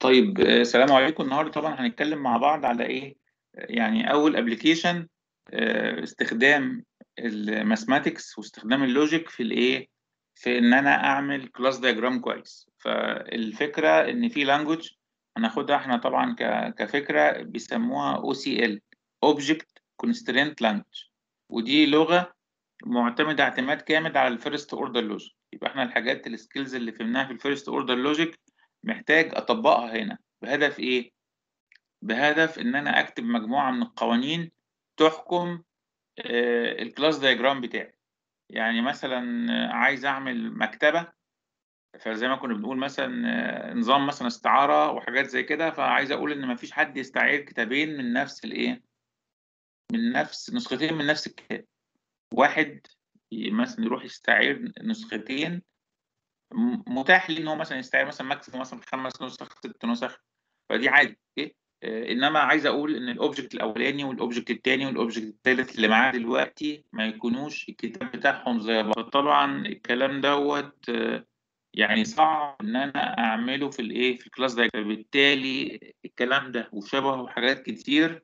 طيب آه، السلام عليكم النهارده طبعا هنتكلم مع بعض على ايه يعني اول ابلكيشن استخدام الماثماتكس واستخدام اللوجيك في الايه في ان انا اعمل كلاس دايجرام كويس فالفكره ان في لانجوج هناخدها احنا طبعا ك- كفكره بيسموها او سي ال اوبجكت كونسترينت لانجوج ودي لغه معتمده اعتماد كامل على الفيرست اوردر لوجيك يبقى احنا الحاجات السكيلز اللي فهمناها في الفيرست اوردر لوجيك محتاج اطبقها هنا بهدف ايه بهدف ان انا اكتب مجموعه من القوانين تحكم آه، الكلاس دايجرام بتاعي يعني مثلا آه، عايز اعمل مكتبه فزي ما كنا بنقول مثلا آه، نظام مثلا استعاره وحاجات زي كده فعايز اقول ان مفيش حد يستعير كتابين من نفس الايه من نفس نسختين من نفس الكتاب واحد ي- مثلا يروح يستعير نسختين م- متاح ليه ان هو مثلا يستعير مثلا ماكسيموم مثلا خمس نسخ ست نسخ فدي عادي اوكي آه، انما عايز اقول ان الاوبجكت الاولاني والاوبجكت الثاني والاوبجكت الثالث اللي معاه دلوقتي ما يكونوش الكتاب بتاعهم زي بعض طبعا الكلام دوت آه، يعني صعب ان انا اعمله في الايه في الكلاس ده فبالتالي الكلام ده وشبهه حاجات كتير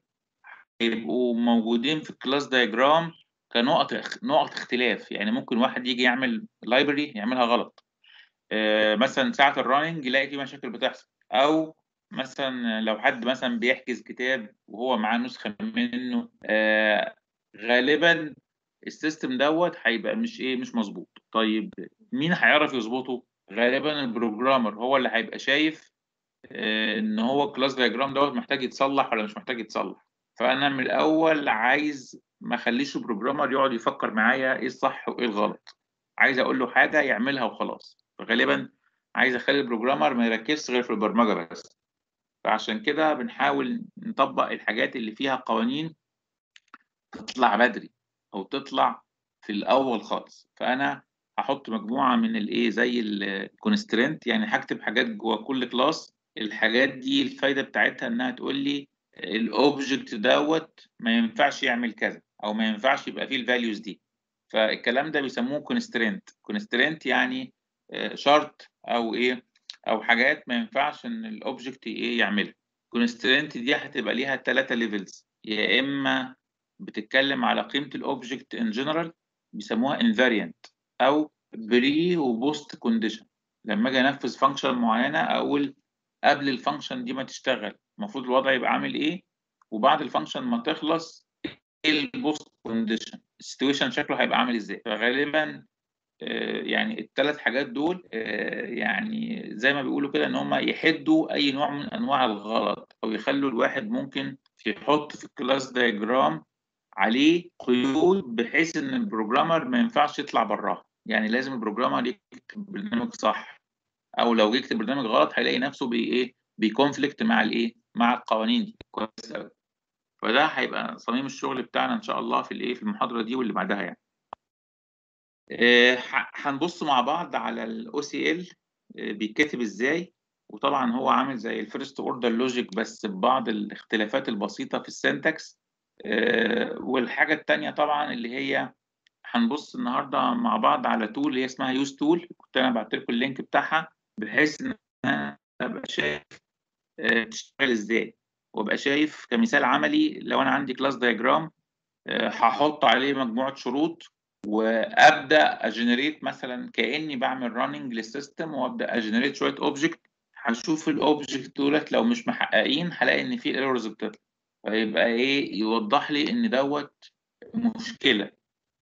يبقوا موجودين في الكلاس دايجرام كنقط اخ- نقط اختلاف يعني ممكن واحد يجي يعمل لايبرري يعملها غلط آه، مثلا ساعة الرننج يلاقي في مشاكل بتحصل أو مثلا لو حد مثلا بيحجز كتاب وهو معاه نسخة منه آه، غالبا السيستم دوت هيبقى مش ايه مش مظبوط طيب مين هيعرف يظبطه غالبا البروجرامر هو اللي هيبقى شايف آه، ان هو الكلاس دايجرام دوت محتاج يتصلح ولا مش محتاج يتصلح فانا من الاول عايز ما اخليش البروجرامر يقعد يفكر معايا ايه الصح وايه الغلط عايز اقول له حاجه يعملها وخلاص فغالبا عايز اخلي البروجرامر ما يركزش غير في البرمجه بس فعشان كده بنحاول نطبق الحاجات اللي فيها قوانين تطلع بدري او تطلع في الاول خالص فانا هحط مجموعه من الايه زي الكونسترينت يعني هكتب حاجات جوه كل كلاس الحاجات دي الفايده بتاعتها انها تقول لي الاوبجكت دوت ما ينفعش يعمل كذا او ما ينفعش يبقى فيه الفاليوز دي فالكلام ده بيسموه كونسترينت كونسترينت يعني آه، شرط او ايه او حاجات ما ينفعش ان الاوبجكت ايه يعملها كونسترينت دي هتبقى ليها ثلاثه ليفلز يا اما بتتكلم على قيمه الاوبجكت ان جنرال بيسموها انفاريانت او بري وبوست كونديشن لما اجي انفذ فانكشن معينه اقول قبل الفانكشن دي ما تشتغل المفروض الوضع يبقى عامل ايه وبعد الفانكشن ما تخلص ايه البوست كونديشن السيتويشن شكله هيبقى عامل ازاي فغالبا آه، يعني الثلاث حاجات دول آه، يعني زي ما بيقولوا كده ان هم يحدوا اي نوع من انواع الغلط او يخلوا الواحد ممكن يحط في الكلاس دايجرام عليه قيود بحيث ان البروجرامر ما ينفعش يطلع براها يعني لازم البروجرامر يكتب برنامج صح او لو جه يكتب برنامج غلط هيلاقي نفسه بي ايه بيكونفليكت مع الايه مع القوانين دي كويس قوي فده هيبقى صميم الشغل بتاعنا ان شاء الله في الايه في المحاضره دي واللي بعدها يعني آه، ح- هنبص مع بعض على الاو سي ال بيتكتب ازاي وطبعا هو عامل زي الفيرست اوردر لوجيك بس ببعض الاختلافات البسيطه في السنتكس والحاجه التانيه طبعا اللي هي هنبص النهارده مع بعض على تول هي اسمها يوز تول كنت انا بعت لكم اللينك بتاعها بحيث ان انا ابقى شايف آه، بتشتغل ازاي وابقى شايف كمثال عملي لو انا عندي كلاس دايجرام هحط عليه مجموعه شروط وابدا اجنريت مثلا كاني بعمل راننج للسيستم وابدا اجنريت شويه اوبجكت هشوف الاوبجكت دولت لو مش محققين هلاقي ان في ايرورز بتطلع فيبقى ايه يوضح لي ان دوت مشكله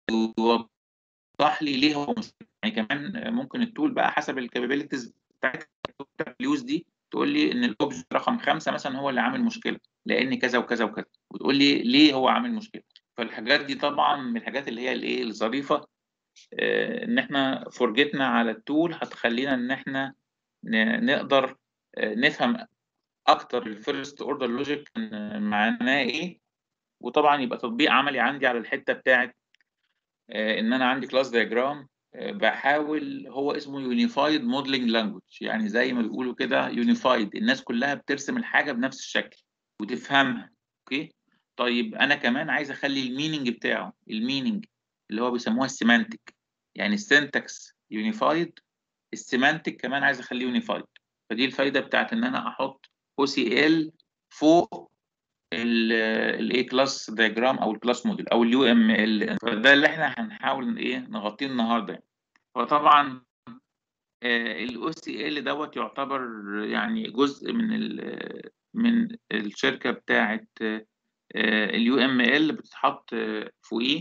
يوضح لي ليه هو مشكله يعني كمان ممكن التول بقى حسب الكابابيلتيز بتاعت الفلوس دي تقول لي ان الاوبجكت رقم خمسه مثلا هو اللي عامل مشكله لان كذا وكذا وكذا وتقول لي ليه هو عامل مشكله فالحاجات دي طبعا من الحاجات اللي هي الايه الظريفه آه، ان احنا فرجتنا على التول هتخلينا ان احنا ن- نقدر آه، نفهم اكتر الفيرست اوردر لوجيك معناه ايه وطبعا يبقى تطبيق عملي عندي على الحته بتاعت آه، ان انا عندي كلاس دايجرام بحاول هو اسمه يونيفايد موديلنج لانجوج يعني زي ما بيقولوا كده يونيفايد الناس كلها بترسم الحاجه بنفس الشكل وتفهمها اوكي طيب انا كمان عايز اخلي الميننج بتاعه الميننج اللي هو بيسموها السيمانتك يعني السنتكس يونيفايد السيمانتك كمان عايز اخليه يونيفايد فدي الفايده بتاعت ان انا احط او سي ال فوق الاي كلاس دياجرام او الكلاس موديل او اليو ام ال فده اللي احنا هنحاول ايه نغطيه النهارده فطبعا الاو سي ال دوت يعتبر يعني جزء من ال من الشركه بتاعه اليو ام ال بتتحط فوقيه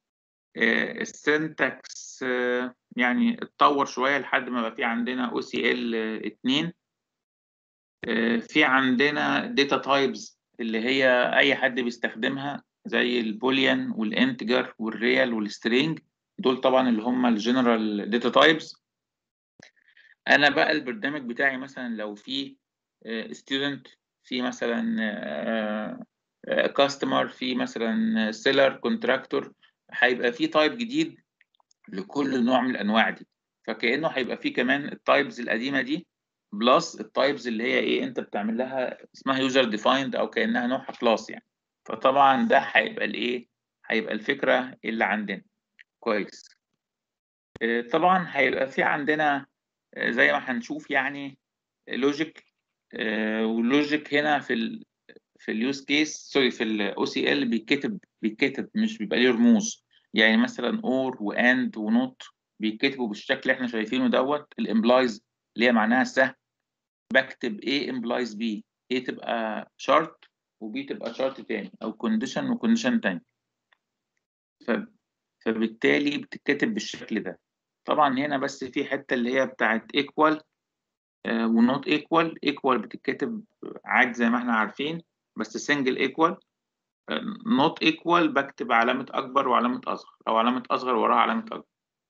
السنتكس يعني اتطور شويه لحد ما بقى في عندنا او سي ال 2 في عندنا داتا تايبز اللي هي اي حد بيستخدمها زي البوليان والانتجر والريال والسترينج دول طبعا اللي هم الجنرال داتا تايبز انا بقى البرنامج بتاعي مثلا لو في ستودنت في مثلا كاستمر في مثلا سيلر كونتراكتور هيبقى في تايب جديد لكل نوع من الانواع دي فكانه هيبقى في كمان التايبز القديمه دي بلس التايبز اللي هي ايه انت بتعمل لها اسمها يوزر ديفايند او كانها نوعها كلاس يعني فطبعا ده هيبقى الايه هيبقى الفكره اللي عندنا كويس طبعا هيبقى في عندنا زي ما هنشوف يعني لوجيك واللوجيك هنا في ال في اليوز كيس سوري في الاو سي ال بيتكتب بيتكتب مش بيبقى ليه رموز يعني مثلا اور واند ونوت بيتكتبوا بالشكل اللي احنا شايفينه دوت الامبلايز اللي هي معناها سهم بكتب A implies B A تبقى شرط وB تبقى شرط تاني أو condition وcondition تاني ف... فبالتالي بتتكتب بالشكل ده طبعا هنا بس في حتة اللي هي بتاعت equal آه ونوت equal equal بتتكتب عادي زي ما احنا عارفين بس single equal آه not equal بكتب علامة أكبر وعلامة أصغر أو علامة أصغر وراها علامة أكبر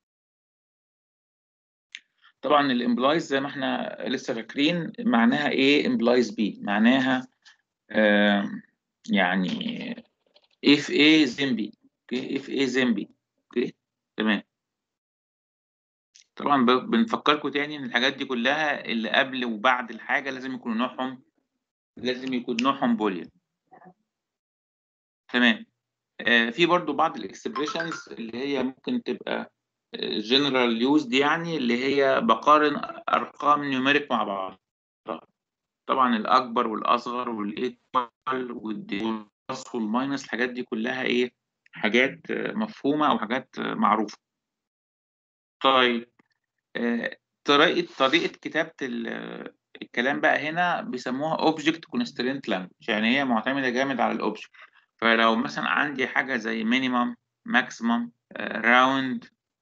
طبعا الامبلايز زي ما احنا لسه فاكرين معناها ايه امبلايز بي معناها آه يعني اف ايه زين بي اوكي اف ايه زين بي اوكي تمام طبعا بنفكركم تاني ان الحاجات دي كلها اللي قبل وبعد الحاجه لازم يكونوا نوعهم لازم يكون نوعهم بوليان تمام آه في برضو بعض الاكسبريشنز اللي هي ممكن تبقى جنرال يوزد يعني اللي هي بقارن ارقام نيوميريك مع بعض طبعا الاكبر والاصغر والايكوال والبلس والماينس الحاجات دي كلها ايه حاجات مفهومه او حاجات معروفه طيب طريقه طريقه كتابه الكلام بقى هنا بيسموها اوبجكت كونسترينت لانجوج يعني هي معتمده جامد على الاوبجكت فلو مثلا عندي حاجه زي مينيمم ماكسيمم راوند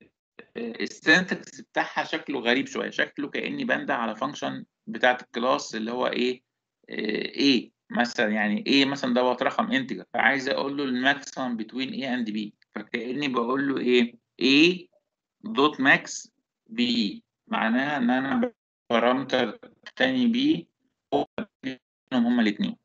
السنتكس بتاعها شكله غريب شويه شكله كاني بنده على فانكشن بتاعه الكلاس اللي هو ايه ايه مثلا يعني ايه مثلا دوت رقم انتجر فعايز اقول له الماكسيمم بتوين ايه اند بي فكاني بقول له ايه ايه دوت ماكس بي معناها ان انا بارامتر تاني بي هما الاثنين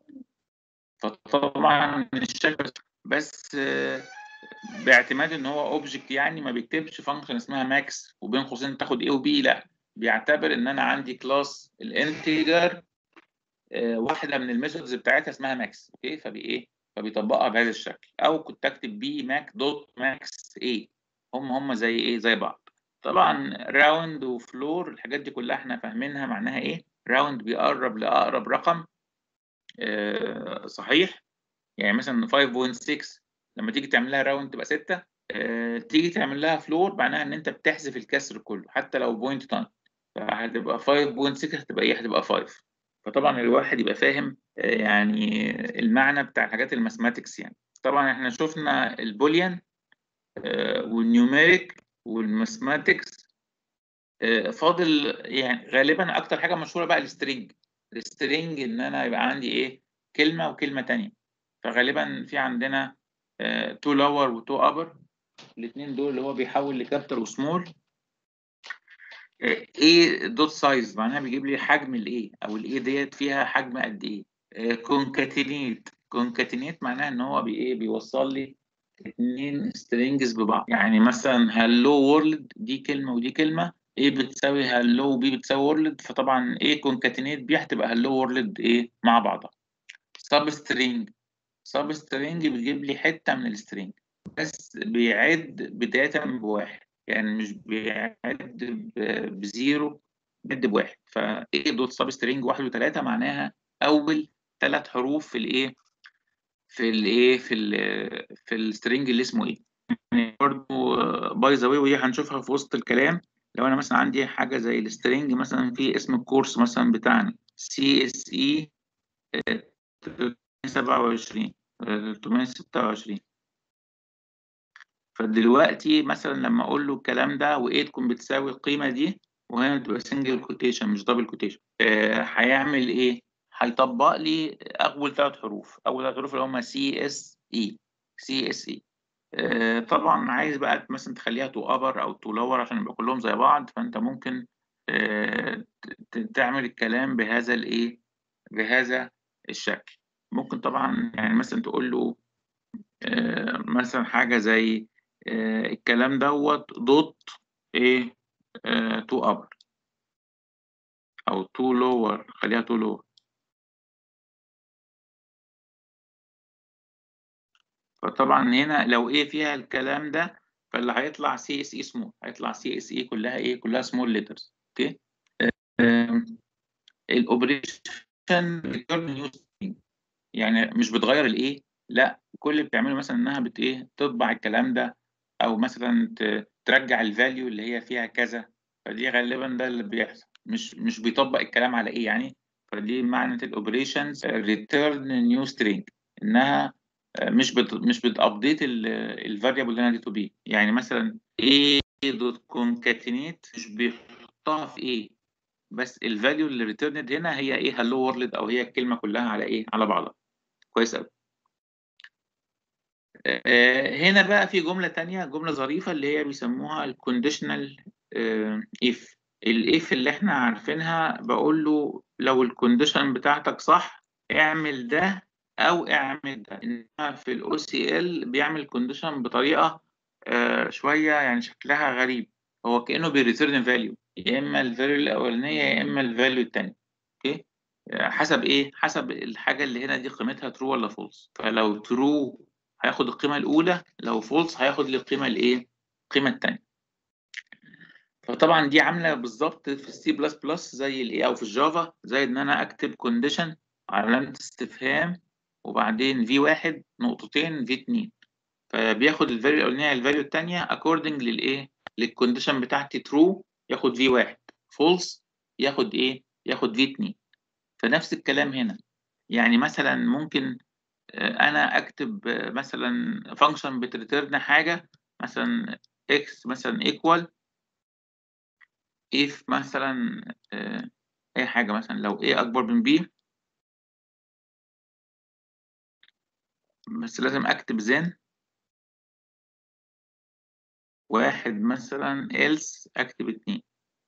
فطبعا الشكل بس باعتماد ان هو اوبجكت يعني ما بيكتبش فانكشن اسمها ماكس وبين قوسين تاخد ايه وبي لا بيعتبر ان انا عندي كلاس الانتجر آه واحده من الميثودز بتاعتها اسمها ماكس اوكي فبي ايه فبيطبقها بهذا الشكل او كنت اكتب بي ماك دوت ماكس ايه هم هم زي ايه زي بعض طبعا راوند وفلور الحاجات دي كلها احنا فاهمينها معناها ايه راوند بيقرب لاقرب رقم آه صحيح يعني مثلا 5.6 لما تيجي تعمل لها راوند تبقى 6 أه تيجي تعمل لها فلور معناها ان انت بتحذف الكسر كله حتى لو بوينت تايم فهتبقى 5.6 هتبقى ايه هتبقى 5 فطبعا الواحد يبقى فاهم أه يعني المعنى بتاع الحاجات الماثماتكس يعني طبعا احنا شفنا البوليان أه والنيوميريك والماثماتكس فاضل يعني غالبا اكتر حاجه مشهوره بقى السترينج السترينج ان انا يبقى عندي ايه كلمه وكلمه تانية فغالبا في عندنا تو لور وتو ابر الاثنين دول اللي هو بيحول لكابيتال وسمول ايه دوت سايز معناها بيجيب لي حجم الايه او الايه ديت فيها حجم قد ايه كونكاتينيت كونكاتينيت معناها ان هو بي ايه بيوصل لي اثنين سترينجز ببعض يعني مثلا هلو وورلد دي كلمه ودي كلمه ايه بتساوي هلو وبي بتساوي وورلد فطبعا ايه كونكاتينيت بي هتبقى هلو وورلد ايه مع بعضها سب سترينج سب سترينج بيجيب لي حته من السترينج بس بيعد بدايه بواحد يعني مش بيعد بزيرو جد بواحد فايه دوت سب سترينج واحد وثلاثه معناها اول ثلاث حروف في الايه في الايه في ال في السترينج اللي اسمه ايه يعني برضه باي ذا واي ودي هنشوفها في وسط الكلام لو انا مثلا عندي حاجه زي السترينج مثلا في اسم الكورس مثلا بتاعنا سي اس اي 327 326 فدلوقتي مثلا لما اقول له الكلام ده و8 تكون بتساوي القيمه دي وهنا تبقى سنجل كوتيشن مش دبل كوتيشن هيعمل ايه؟ هيطبق لي اول ثلاث حروف اول ثلاث حروف اللي هم سي اس اي سي اس اي طبعا عايز بقى مثلا تخليها تو ابر او تو لور عشان يبقى كلهم زي بعض فانت ممكن آه تعمل الكلام بهذا الايه بهذا الشكل ممكن طبعا يعني مثلا تقول له آه مثلا حاجه زي آه الكلام دوت دوت ايه تو ابر او تو لور خليها تو لور فطبعا هنا لو ايه فيها الكلام ده فاللي هيطلع سي اس اي سمول هيطلع سي اس اي كلها ايه كلها سمول ليترز اوكي الاوبريشن يعني مش بتغير الايه لا كل اللي بتعمله مثلا انها بت ايه تطبع الكلام ده او مثلا ترجع الفاليو اللي هي فيها كذا فدي غالبا ده اللي بيحصل مش مش بيطبق الكلام على ايه يعني فدي معنى الاوبريشنز ريتيرن نيو سترينج انها مش بت مش بتابديت الفاريبل هنا دي تو بي يعني مثلا ايه دوت كونكاتينيت مش بيحطها في ايه بس الفاليو اللي ريتيرند هنا هي ايه هالو وورلد او هي الكلمه كلها على ايه على بعضها كويس قوي هنا بقى في جمله تانية جمله ظريفه اللي هي بيسموها الكونديشنال اف الاف اللي احنا عارفينها بقول له لو الكونديشن بتاعتك صح اعمل ده او اعمل ده انما في الاو سي ال بيعمل كونديشن بطريقه آه شويه يعني شكلها غريب هو كانه بيريتيرن فاليو يا اما الفاليو الاولانيه يا اما الفاليو الثانيه اوكي آه حسب ايه حسب الحاجه اللي هنا دي قيمتها ترو ولا فولس فلو ترو هياخد القيمه الاولى لو فولس هياخد القيمه الايه القيمه الثانيه فطبعا دي عامله بالظبط في السي بلس بلس زي الايه او في الجافا زي ان انا اكتب كونديشن علامه استفهام وبعدين في واحد نقطتين في اتنين فبياخد الفاليو الاولانيه الفاليو الثانيه اكوردنج للايه للكونديشن بتاعتي ترو ياخد في واحد فولس ياخد ايه ياخد في اتنين فنفس الكلام هنا يعني مثلا ممكن انا اكتب مثلا فانكشن بتريتيرن حاجه مثلا اكس مثلا ايكوال if مثلا اي حاجه مثلا لو a اكبر من b بس لازم اكتب then واحد مثلا else اكتب اتنين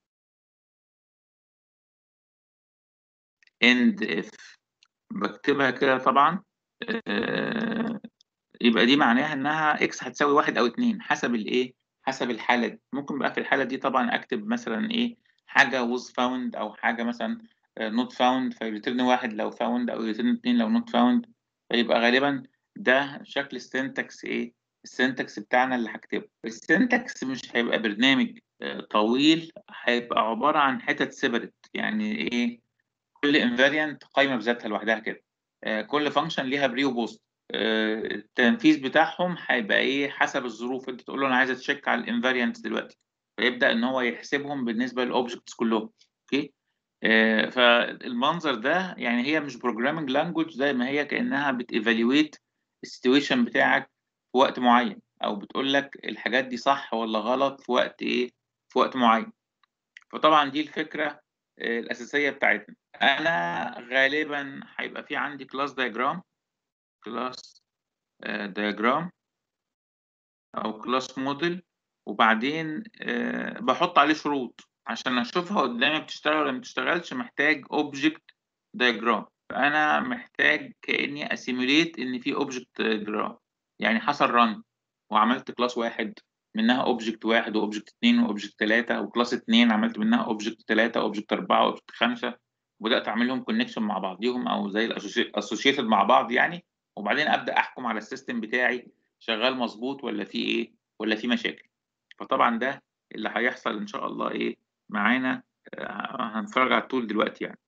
end if بكتبها كده طبعا آه يبقى دي معناها انها x هتساوي واحد او اتنين حسب الايه حسب الحالة دي ممكن بقى في الحالة دي طبعا اكتب مثلا ايه حاجة was found او حاجة مثلا not found فيريترن واحد لو found او يريترن اتنين لو not found فيبقى غالبا ده شكل السنتكس ايه السنتكس بتاعنا اللي هكتبه السنتكس مش هيبقى برنامج طويل هيبقى عبارة عن حتت سيبريت يعني ايه كل انفاريانت قايمة بذاتها لوحدها كده كل فانكشن ليها بري وبوست التنفيذ بتاعهم هيبقى ايه حسب الظروف انت تقول له انا عايز اتشيك على الانفاريانتس دلوقتي فيبدا ان هو يحسبهم بالنسبه للاوبجكتس كلهم اوكي آه فالمنظر ده يعني هي مش بروجرامنج لانجوج زي ما هي كانها بتيفالويت السيتويشن بتاعك في وقت معين او بتقول لك الحاجات دي صح ولا غلط في وقت ايه في وقت معين فطبعا دي الفكره آه الاساسيه بتاعتنا انا غالبا هيبقى في عندي كلاس دايجرام كلاس دايجرام او كلاس موديل وبعدين uh, بحط عليه شروط عشان اشوفها قدامي بتشتغل ولا ما بتشتغلش محتاج اوبجكت دايجرام فانا محتاج كاني اسيموليت ان في اوبجكت دايجرام يعني حصل رن وعملت كلاس واحد منها اوبجكت واحد واوبجكت اثنين واوبجكت ثلاثة وكلاس اثنين عملت منها اوبجكت ثلاثة اوبجكت أربعة اوبجكت خمسة وبدأت أعمل لهم كونكشن مع بعضيهم أو زي الاسوشيتد مع بعض يعني وبعدين ابدا احكم على السيستم بتاعي شغال مظبوط ولا في ايه ولا في مشاكل فطبعا ده اللي هيحصل ان شاء الله ايه معانا هنتفرج على التول دلوقتي يعني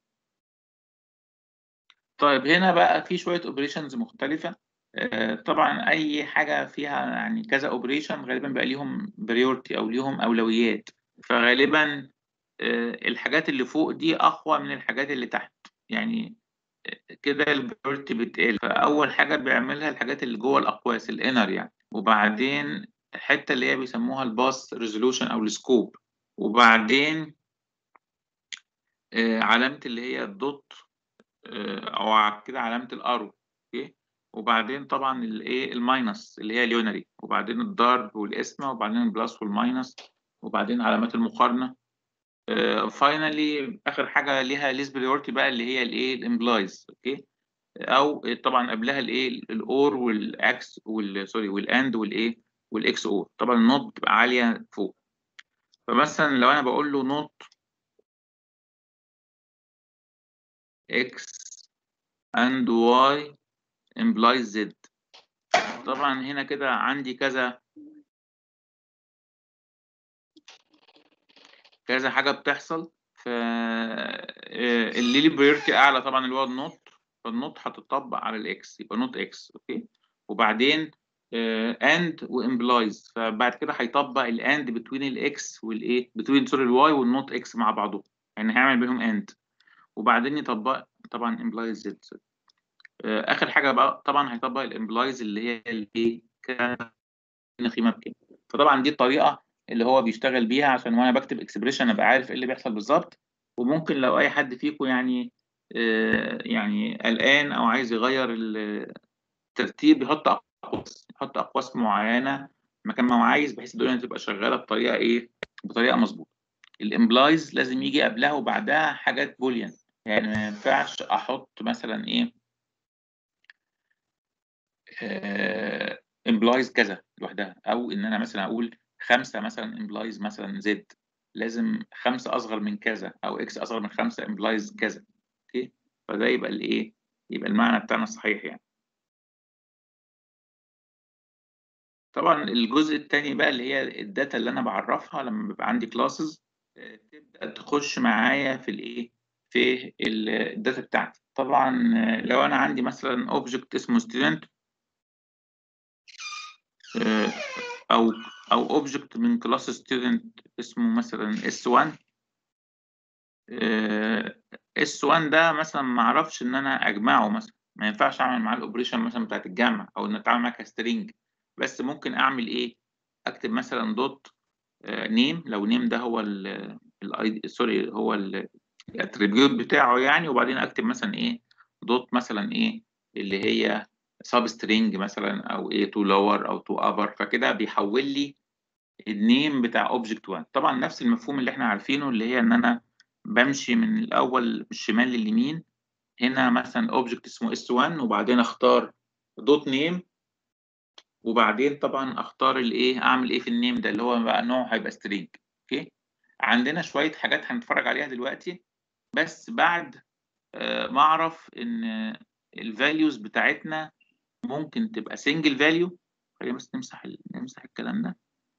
طيب هنا بقى في شويه اوبريشنز مختلفه طبعا اي حاجه فيها يعني كذا اوبريشن غالبا بقى ليهم بريورتي او ليهم اولويات فغالبا الحاجات اللي فوق دي اقوى من الحاجات اللي تحت يعني كده البريورتي بتقل فاول حاجه بيعملها الحاجات اللي جوه الاقواس الانر يعني وبعدين الحته اللي هي بيسموها الباس ريزولوشن او السكوب وبعدين علامه اللي هي الدوت او كده علامه الارو اوكي وبعدين طبعا الايه الماينس اللي هي اليونري وبعدين الضرب والقسمه وبعدين البلس والماينس وبعدين علامات المقارنه فاينلي اخر حاجه ليها ليس بريورتي بقى اللي هي الايه الامبلايز اوكي او طبعا قبلها الايه الاور والاكس وال سوري والاند والايه والاكس اور طبعا النوت بتبقى عاليه فوق فمثلا لو انا بقول له نوت x and y implies z طبعا هنا كده عندي كذا كذا حاجة بتحصل ف اللي لي بريورتي أعلى طبعا اللي هو النوت فالنوت هتطبق على الإكس يبقى نوت إكس أوكي وبعدين اند وامبلايز فبعد كده هيطبق الاند بتوين الاكس والايه بتوين سوري الواي والنوت اكس مع بعضهم يعني هيعمل بينهم اند وبعدين يطبق طبعا امبلايز زد اخر حاجه بقى طبعا هيطبق الامبلايز اللي هي الايه قيمه بكام فطبعا دي الطريقه اللي هو بيشتغل بيها عشان وانا بكتب اكسبريشن ابقى عارف ايه اللي بيحصل بالظبط وممكن لو اي حد فيكم يعني آه يعني قلقان او عايز يغير الترتيب يحط اقواس يحط اقواس معينه مكان ما هو عايز بحيث الدنيا تبقى شغاله بطريقه ايه بطريقه مظبوطه الامبلايز لازم يجي قبلها وبعدها حاجات بوليان يعني ما ينفعش احط مثلا ايه امبلايز كذا لوحدها او ان انا مثلا اقول خمسه مثلا امبلايز مثلا زد لازم خمسه اصغر من كذا او اكس اصغر من خمسه امبلايز كذا اوكي فده يبقى الايه يبقى المعنى بتاعنا الصحيح يعني طبعا الجزء الثاني بقى اللي هي الداتا اللي انا بعرفها لما بيبقى عندي كلاسز تبدا تخش معايا في الايه في الداتا بتاعتي طبعا لو انا عندي مثلا اوبجكت اسمه ستودنت او او اوبجكت من كلاس ستودنت اسمه مثلا اس 1 اس 1 ده مثلا ما اعرفش ان انا اجمعه مثلا ما ينفعش اعمل معاه الاوبريشن مثلا بتاعت الجمع او ان اتعامل معاه كسترينج بس ممكن اعمل ايه اكتب مثلا دوت نيم لو نيم ده هو الاي سوري هو الاتريبيوت بتاعه يعني وبعدين اكتب مثلا ايه دوت مثلا ايه اللي هي سب سترينج مثلا او ايه تو لور او تو ابر فكده بيحول لي النيم بتاع اوبجكت 1 طبعا نفس المفهوم اللي احنا عارفينه اللي هي ان انا بمشي من الاول من الشمال لليمين هنا مثلا اوبجكت اسمه اس 1 وبعدين اختار دوت نيم وبعدين طبعا اختار الايه اعمل ايه في النيم ده اللي هو بقى نوع هيبقى سترينج اوكي عندنا شويه حاجات هنتفرج عليها دلوقتي بس بعد آه ما اعرف ان الفاليوز بتاعتنا ممكن تبقى سنجل فاليو خلينا بس نمسح نمسح الكلام ده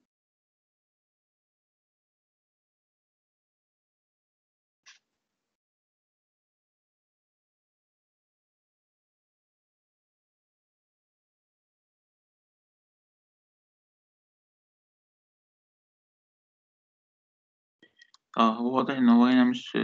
اه هو واضح ان هو هنا مش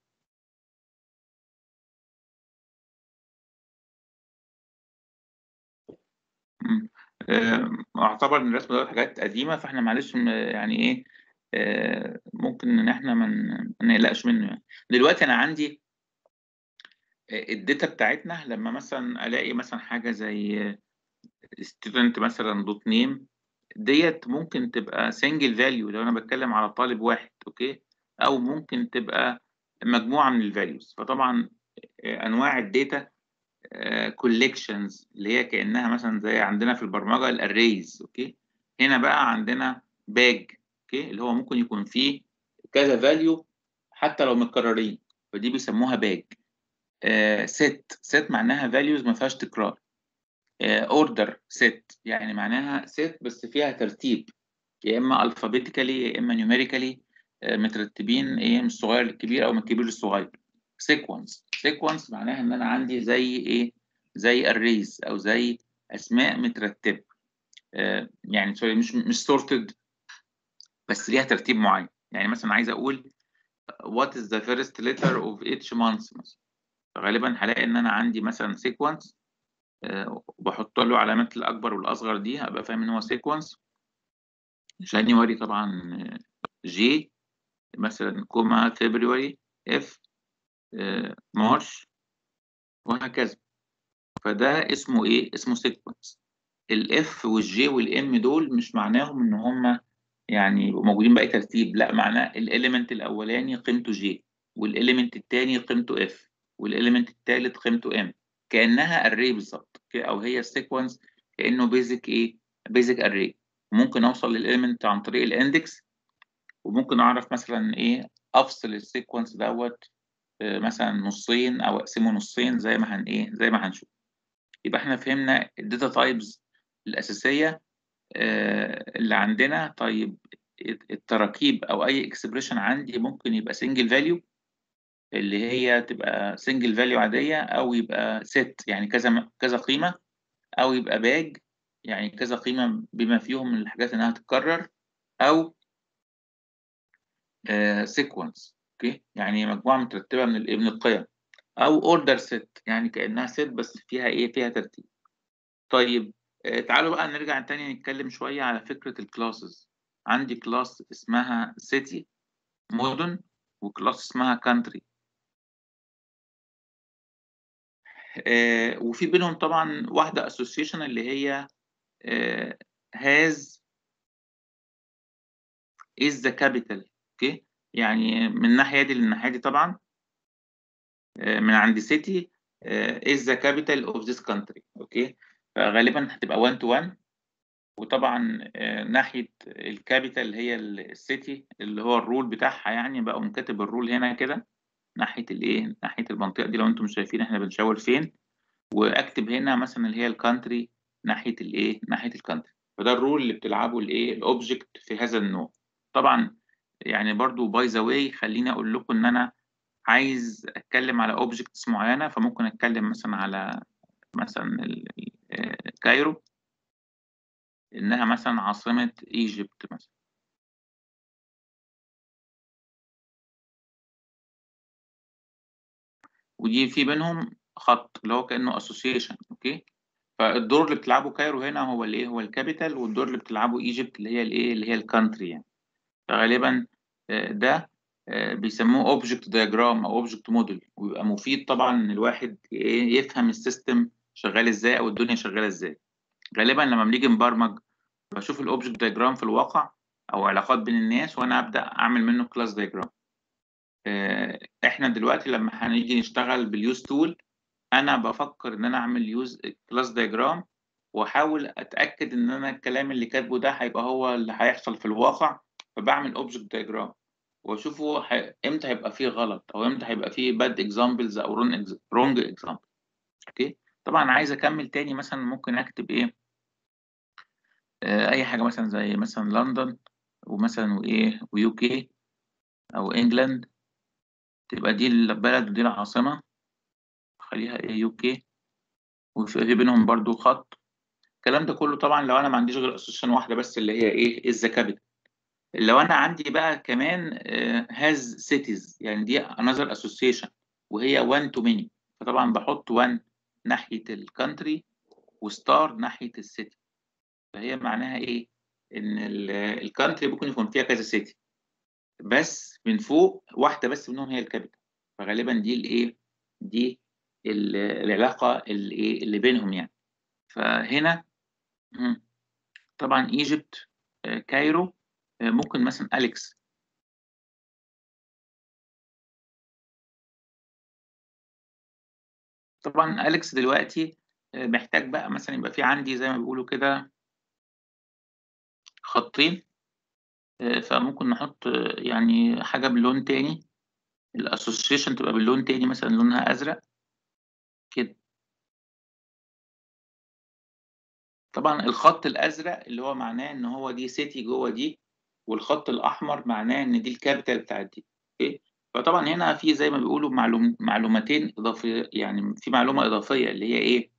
اعتبر ان الرسم ده حاجات قديمه فاحنا معلش يعني ايه ممكن ان احنا ما نقلقش منه يعني دلوقتي انا عندي الداتا بتاعتنا لما مثلا الاقي مثلا حاجه زي ستودنت مثلا دوت نيم ديت ممكن تبقى سنجل فاليو لو انا بتكلم على طالب واحد اوكي او ممكن تبقى مجموعه من الفاليوز فطبعا انواع الداتا كوليكشنز اللي هي كانها مثلا زي عندنا في البرمجه الاريز اوكي هنا بقى عندنا باج اوكي اللي هو ممكن يكون فيه كذا فاليو حتى لو متكررين فدي بيسموها باج ست ست معناها فاليوز ما فيهاش تكرار اوردر ست يعني معناها ست بس فيها ترتيب يا اما الفابيتيكالي يا اما نيوميريكالي مترتبين ايه من الصغير للكبير او من الكبير للصغير سيكونس سيكونس معناها ان انا عندي زي ايه زي الريز او زي اسماء مترتبه آه يعني سوري مش مش سورتد بس ليها ترتيب معين يعني مثلا عايز اقول what is the first letter of each month مثلا فغالبا هلاقي ان انا عندي مثلا سيكونس أه وبحط له علامات الاكبر والاصغر دي هبقى فاهم ان هو سيكونس جانيوري طبعا جي مثلا كوما فبراير اف أه مارش وهكذا فده اسمه ايه اسمه سيكونس الاف والجي والام دول مش معناهم ان هم يعني يبقوا موجودين باي ترتيب لا معناه الاليمنت الاولاني قيمته جي والاليمنت الثاني قيمته اف والاليمنت الثالث قيمته ام كانها اري بالظبط او هي السيكونس كانه بيزك ايه بيزك اري ممكن اوصل للاليمنت عن طريق الاندكس وممكن اعرف مثلا ايه افصل السيكونس دوت مثلا نصين او اقسمه نصين زي ما هن ايه زي ما هنشوف يبقى احنا فهمنا الداتا تايبز الاساسيه اللي عندنا طيب التراكيب او اي اكسبريشن عندي ممكن يبقى سنجل فاليو اللي هي تبقى سنجل فاليو عاديه او يبقى ست يعني كذا كذا قيمه او يبقى باج يعني كذا قيمه بما فيهم من الحاجات انها تتكرر او سيكونس اوكي يعني مجموعه مترتبه من الايه من القيم او اوردر ست يعني كانها ست بس فيها ايه فيها ترتيب طيب تعالوا بقى نرجع تاني نتكلم شوية على فكرة الكلاسز عندي كلاس اسمها سيتي مدن وكلاس اسمها كانتري آه وفي بينهم طبعا واحدة اسوسيشن اللي هي آه has is the capital اوكي يعني من الناحية دي للناحية دي طبعا آه من عند سيتي آه is the capital of this country اوكي فغالبا هتبقى 1 تو 1 وطبعا ناحيه الكابيتال اللي هي السيتي اللي هو الرول بتاعها يعني بقى كاتب الرول هنا كده ناحيه الايه ناحيه المنطقه دي لو انتم مش شايفين احنا بنشاور فين واكتب هنا مثلا اللي هي الكانتري ناحيه الايه ناحيه الكانتري فده الرول اللي بتلعبه الايه الاوبجكت في هذا النوع طبعا يعني برضو باي ذا واي خليني اقول لكم ان انا عايز اتكلم على اوبجكتس معينه فممكن اتكلم مثلا على مثلا كايرو إنها مثلا عاصمة إيجيبت مثلا ودي في بينهم خط اللي هو كأنه اسوسيشن أوكي فالدور اللي بتلعبه كايرو هنا هو الايه هو الكابيتال والدور اللي بتلعبه ايجيبت اللي هي الايه اللي هي الكانتري يعني فغالبا ده بيسموه اوبجكت دياجرام او اوبجكت موديل ويبقى مفيد طبعا ان الواحد يفهم السيستم شغال ازاي او الدنيا شغاله ازاي غالبا لما بنيجي نبرمج بشوف الاوبجكت دياجرام في الواقع او علاقات بين الناس وانا ابدا اعمل منه كلاس دياجرام احنا دلوقتي لما هنيجي نشتغل باليوز تول انا بفكر ان انا اعمل يوز كلاس دياجرام واحاول اتاكد ان انا الكلام اللي كاتبه ده هيبقى هو اللي هيحصل في الواقع فبعمل اوبجكت دياجرام واشوفه ح... امتى هيبقى فيه غلط او امتى هيبقى فيه باد اكزامبلز او رونج اكزامبل اوكي طبعا عايز اكمل تاني مثلا ممكن اكتب ايه آه اي حاجه مثلا زي مثلا لندن ومثلا وايه ويو كي او انجلاند تبقى دي البلد ودي العاصمه خليها ايه يو كي وفي بينهم برضو خط الكلام ده كله طبعا لو انا ما عنديش غير اسوشيشن واحده بس اللي هي ايه از كابيتال لو انا عندي بقى كمان هاز uh, سيتيز يعني دي انذر اسوسيشن وهي 1 تو ماني فطبعا بحط 1 ناحيه الكانتري وستار ناحيه السيتي فهي معناها ايه ان الكانتري ممكن يكون فيها كذا سيتي بس من فوق واحده بس منهم هي الكابيتال فغالبا دي الايه دي العلاقه اللي, اللي بينهم يعني فهنا طبعا ايجيبت كايرو ممكن مثلا أليكس طبعا أليكس دلوقتي محتاج بقى مثلا يبقى في عندي زي ما بيقولوا كده خطين فممكن نحط يعني حاجة بلون تاني الاسوسيشن تبقى باللون تاني مثلا لونها أزرق كده طبعا الخط الازرق اللي هو معناه ان هو دي سيتي جوه دي والخط الاحمر معناه ان دي الكابيتال بتاعت دي اوكي فطبعا هنا في زي ما بيقولوا معلوم معلومتين اضافيه يعني في معلومه اضافيه اللي هي ايه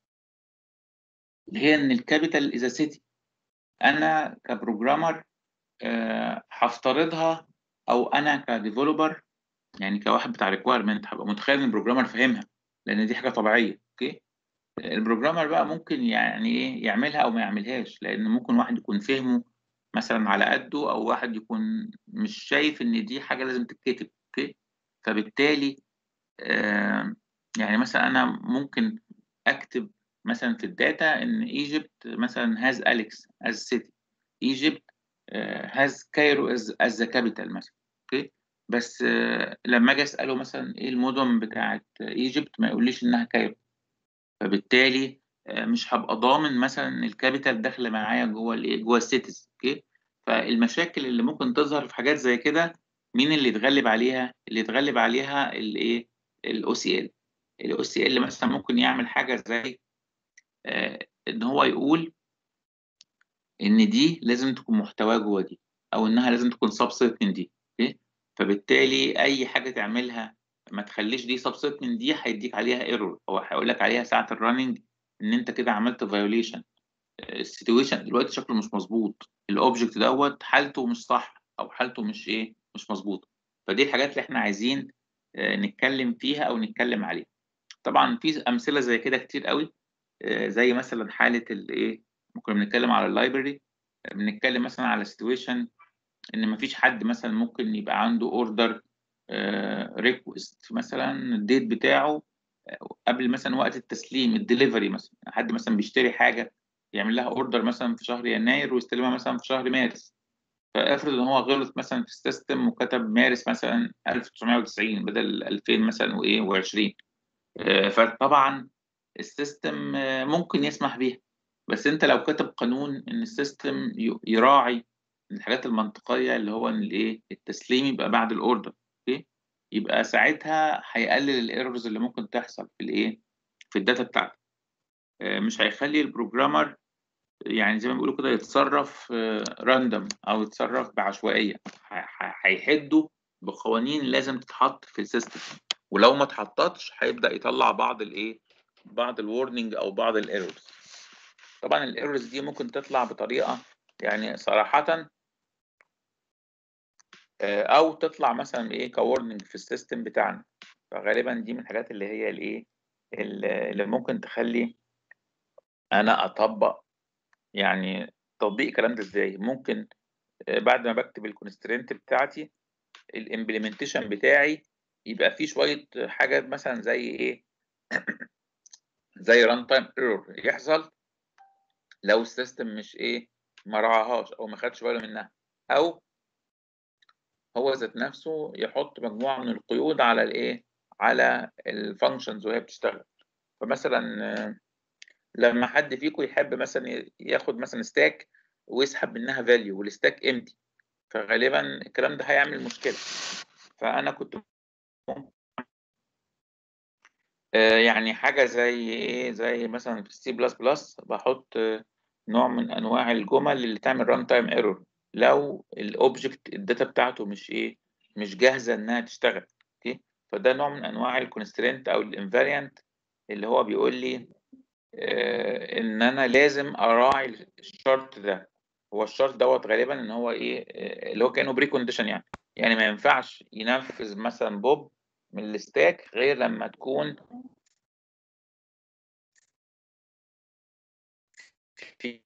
اللي هي ان الكابيتال از سيتي انا كبروجرامر آه، هفترضها او انا كديفلوبر يعني كواحد بتاع ريكويرمنت هبقى متخيل ان البروجرامر فاهمها لان دي حاجه طبيعيه اوكي البروجرامر بقى ممكن يعني ايه يعملها او ما يعملهاش لان ممكن واحد يكون فهمه مثلا على قده او واحد يكون مش شايف ان دي حاجه لازم تتكتب اوكي فبالتالي آه يعني مثلا انا ممكن اكتب مثلا في الداتا ان ايجيبت مثلا هاز اليكس از سيتي ايجيبت هاز كايرو از از ذا كابيتال مثلا اوكي بس آه لما اجي اساله مثلا ايه المدن بتاعت ايجيبت ما يقوليش انها كايرو فبالتالي آه مش هبقى ضامن مثلا ان الكابيتال داخله معايا جوه الايه جوه السيتيز اوكي فالمشاكل اللي ممكن تظهر في حاجات زي كده مين اللي يتغلب عليها اللي يتغلب عليها الايه الاو سي ال الاو سي ال مثلا ممكن يعمل حاجه زي آه ان هو يقول ان دي لازم تكون محتواه جوه دي او انها لازم تكون سبست من دي اوكي فبالتالي اي حاجه تعملها ما تخليش دي سبست من دي هيديك عليها ايرور او هيقول لك عليها ساعه الرننج ان انت كده عملت فايوليشن السيتويشن دلوقتي شكله مش مظبوط الاوبجكت دوت حالته مش صح او حالته مش ايه مش مظبوطه فدي الحاجات اللي احنا عايزين نتكلم فيها او نتكلم عليها طبعا في امثله زي كده كتير قوي زي مثلا حاله الايه ممكن بنتكلم على اللايبرري بنتكلم مثلا على سيتويشن ان مفيش حد مثلا ممكن يبقى عنده اوردر ريكوست مثلا الديت بتاعه قبل مثلا وقت التسليم الدليفري مثلا حد مثلا بيشتري حاجه يعمل لها اوردر مثلا في شهر يناير ويستلمها مثلا في شهر مارس فافرض ان هو غلط مثلا في السيستم وكتب مارس مثلا 1990 بدل 2000 مثلا وايه و20 فطبعا السيستم ممكن يسمح بيها بس انت لو كتب قانون ان السيستم يراعي الحاجات المنطقيه اللي هو ان الايه التسليم يبقى بعد الاوردر اوكي يبقى ساعتها هيقلل الايرورز اللي ممكن تحصل في الايه في الداتا بتاعتك مش هيخلي البروجرامر يعني زي ما بيقولوا كده يتصرف راندوم او يتصرف بعشوائيه هيحده بقوانين لازم تتحط في السيستم ولو ما اتحطتش هيبدا يطلع بعض الايه بعض الورنينج او بعض الايرورز طبعا الايرورز دي ممكن تطلع بطريقه يعني صراحه او تطلع مثلا ايه كورنينج في السيستم بتاعنا فغالبا دي من الحاجات اللي هي الايه اللي ممكن تخلي انا اطبق يعني تطبيق الكلام ده ازاي ممكن بعد ما بكتب الكونسترينت بتاعتي الامبلمنتيشن بتاعي يبقى فيه شويه حاجات مثلا زي ايه زي ران تايم ايرور يحصل لو السيستم مش ايه ما راعاهاش او ما خدش باله منها او هو ذات نفسه يحط مجموعه من القيود على الايه على الفانكشنز وهي بتشتغل فمثلا لما حد فيكم يحب مثلا ياخد مثلا ستاك ويسحب منها فاليو والستاك امتي فغالبا الكلام ده هيعمل مشكله فانا كنت آه يعني حاجه زي ايه زي مثلا في السي بلس بلس بحط نوع من انواع الجمل اللي تعمل ران تايم ايرور لو الاوبجكت الداتا بتاعته مش ايه مش جاهزه انها تشتغل اوكي فده نوع من انواع الكونسترينت او الانفاريانت اللي هو بيقول لي آه ان انا لازم اراعي الشرط ده هو الشرط دوت غالبا ان هو ايه آه اللي هو كانه بري كونديشن يعني يعني ما ينفعش ينفذ مثلا بوب من الستاك غير لما تكون في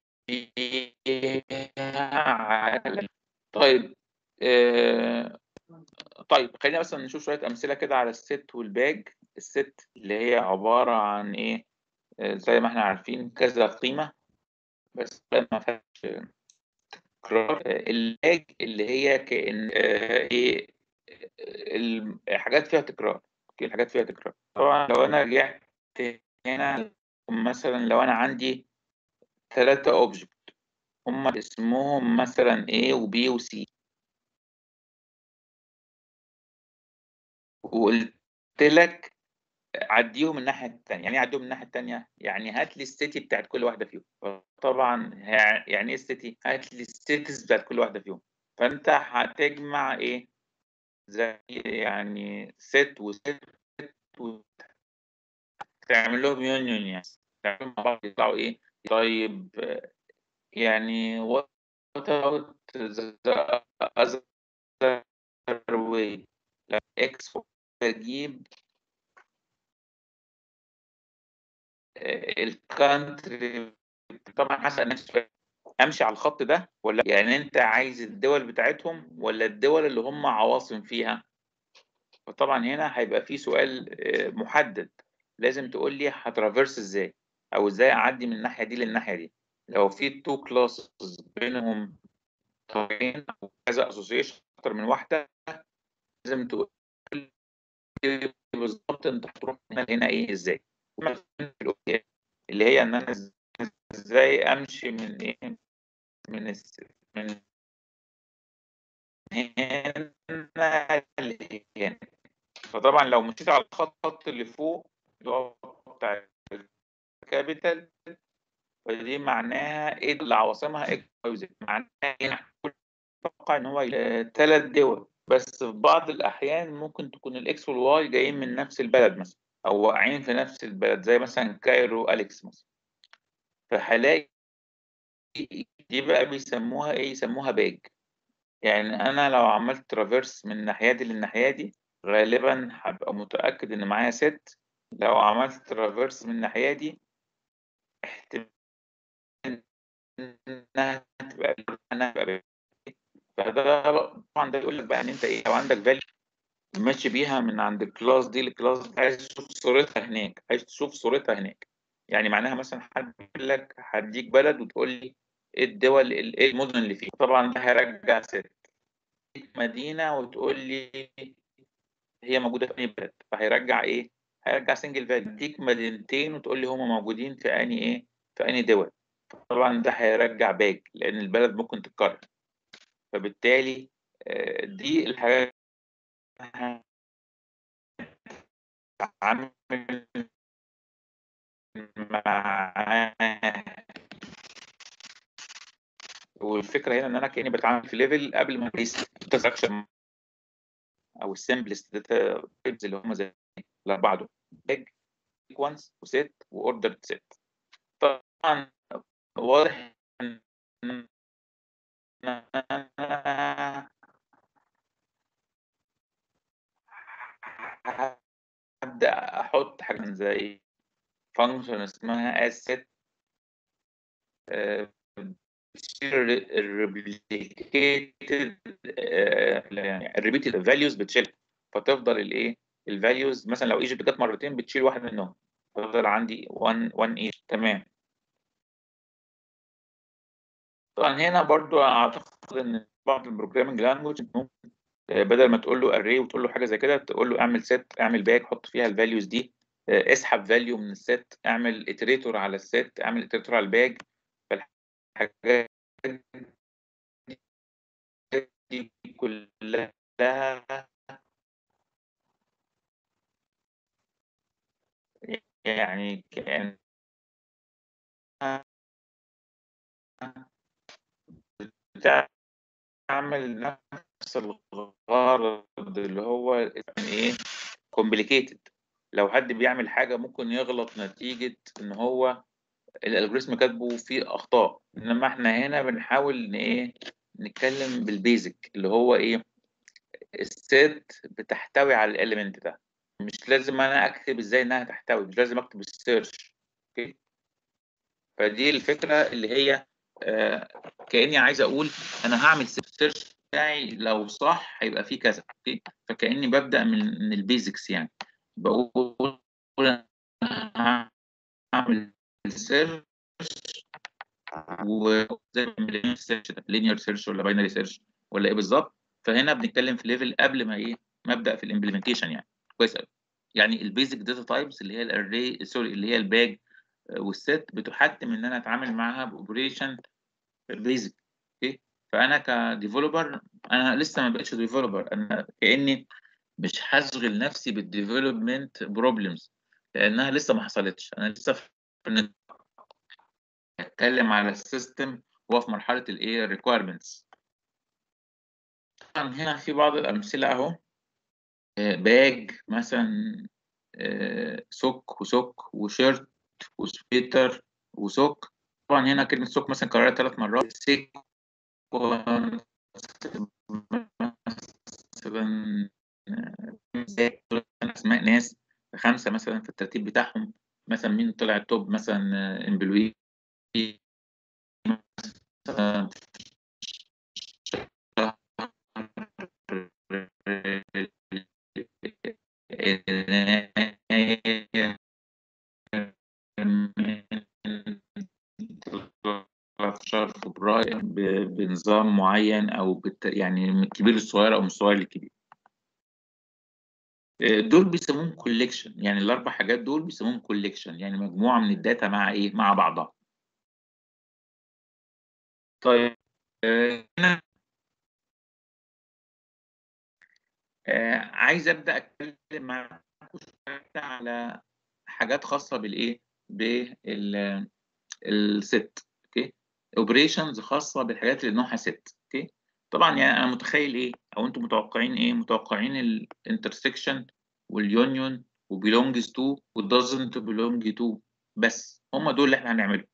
طيب آه طيب خلينا مثلا نشوف شويه امثله كده على الست والباج الست اللي هي عباره عن ايه آه زي ما احنا عارفين كذا قيمه بس ما فيهاش تكرار الباج اللي هي كان آه ايه الحاجات فيها تكرار اوكي الحاجات فيها تكرار طبعا لو انا رجعت هنا مثلا لو انا عندي ثلاثة اوبجكت هم اسمهم مثلا A و B و C وقلت لك عديهم الناحية التانية يعني ايه عديهم الناحية التانية يعني هات لي السيتي بتاعت كل واحدة فيهم طبعا يعني ايه السيتي هات لي السيتيز بتاعت كل واحدة فيهم فانت هتجمع ايه زي يعني ست وست تعمل لهم يونيون يعني تعمل مع بعض يطلعوا ايه طيب يعني what about the other way اكس اجيب الكانتري طبعا هسأل نفسي سؤال امشي على الخط ده ولا يعني انت عايز الدول بتاعتهم ولا الدول اللي هم عواصم فيها فطبعا هنا هيبقى في سؤال محدد لازم تقول لي هترافيرس ازاي او ازاي اعدي من الناحيه دي للناحيه دي لو في تو كلاسز بينهم طريقين او كذا اسوسيشن اكتر من واحده لازم تقول بالظبط انت هتروح هنا هنا ايه ازاي اللي هي ان انا ازاي امشي من ايه من الس... من هنا لهنا فطبعا لو مشيت على الخط اللي فوق اللي هو بتاع الكابيتال فدي معناها ايه اللي عواصمها اكس واي زد معناها ايه اتوقع ان هو ثلاث دول بس في بعض الاحيان ممكن تكون الاكس والواي جايين من نفس البلد مثلا او واقعين في نفس البلد زي مثلا كايرو اليكس مثلا فهلاقي دي بقى بيسموها ايه يسموها باج يعني انا لو عملت ترافيرس من الناحيه دي للناحيه دي غالبا هبقى متاكد ان معايا ست لو عملت ترافيرس من الناحيه دي احتمال انها تبقى انها تبقى فده طبعا ده يقول لك بقى ان انت ايه لو عندك فاليو ماشي بيها من عند الكلاس دي للكلاس دي عايز تشوف صورتها هناك عايز تشوف صورتها هناك يعني معناها مثلا حد يقول لك هديك بلد وتقول لي ايه الدول ايه المدن اللي فيها طبعا ده هيرجع ست مدينه وتقول لي هي موجوده في اي بلد فهيرجع ايه هيرجع سنجل فاليو اديك مدينتين وتقول لي هم موجودين في اني ايه في اني دول طبعا ده هيرجع باج لان البلد ممكن تتكرر فبالتالي دي الحاجات عامل مع والفكره هنا ان انا كاني بتعامل في ليفل قبل ما اقيس الترانزاكشن او السمبلست داتا تايبز اللي هم زي الاربعه دول باج سيكونس وست واوردر ست طبعا واضح ان هبدا احط حاجه زي فانكشن اسمها asset الريبليكيتد الريبيتد فاليوز بتشيل فتفضل الايه الفاليوز مثلا لو ايجيبت جت مرتين بتشيل واحد منهم تفضل عندي 1 1 ايجيبت تمام طبعا هنا برضو اعتقد ان بعض البروجرامنج لانجوج بدل ما تقول له اري وتقول له حاجه زي كده تقول له اعمل ست اعمل باك حط فيها الفاليوز دي اسحب فاليو من الست اعمل اتريتور على الست اعمل اتريتور على الباج فالحاجات دي كلها يعني كان تعمل نفس الغرض اللي هو ايه كومبليكيتد لو حد بيعمل حاجه ممكن يغلط نتيجه ان هو الالجوريزم كاتبه فيه اخطاء انما احنا هنا بنحاول ان ايه نتكلم بالبيزك اللي هو ايه الست بتحتوي على الاليمنت ده مش لازم انا اكتب ازاي انها تحتوي مش لازم اكتب السيرش اوكي فدي الفكره اللي هي آه كاني عايز اقول انا هعمل سيرش بتاعي لو صح هيبقى فيه كذا اوكي فكاني ببدا من, من البيزكس يعني بقول هعمل سيرش وزي ما سيرش لينير سيرش ولا باينري سيرش ولا ايه بالظبط فهنا بنتكلم في ليفل قبل ما ايه ما ابدا في الامبلمنتيشن يعني كويس قوي يعني البيزك داتا تايبس اللي هي الاري سوري اللي هي الباج والست بتحتم ان انا اتعامل معاها باوبريشن بيزك اوكي فانا كديفلوبر انا لسه ما بقتش ديفلوبر انا كاني مش هشغل نفسي بالديفلوبمنت بروبلمز لانها لسه ما حصلتش انا لسه في اتكلم على السيستم هو في مرحله الايه الريكويرمنتس هنا في بعض الأمثلة أهو باج مثلا سوك وسوك وشيرت وسويتر وسوك طبعا هنا كلمة سوك مثلا كررها ثلاث مرات سيك مثلا اسماء ناس خمسه مثلا في الترتيب بتاعهم مثلا مين طلع التوب مثلا امبلوي مثلا شهر فبراير بنظام معين او بت... يعني من الكبير للصغير او من الصغير للكبير دول بيسموهم كوليكشن يعني الاربع حاجات دول بيسموهم كوليكشن يعني مجموعه من الداتا مع ايه مع بعضها طيب هنا عايز ابدا اتكلم معاكم على حاجات خاصه بالايه بالست اوكي اوبريشنز خاصه بالحاجات اللي نوعها ست اوكي طبعا يعني انا متخيل ايه او انتم متوقعين ايه متوقعين الانترسكشن واليونيون وبيلونجز تو والدازنت بيلونج تو بس هم دول اللي احنا هنعملهم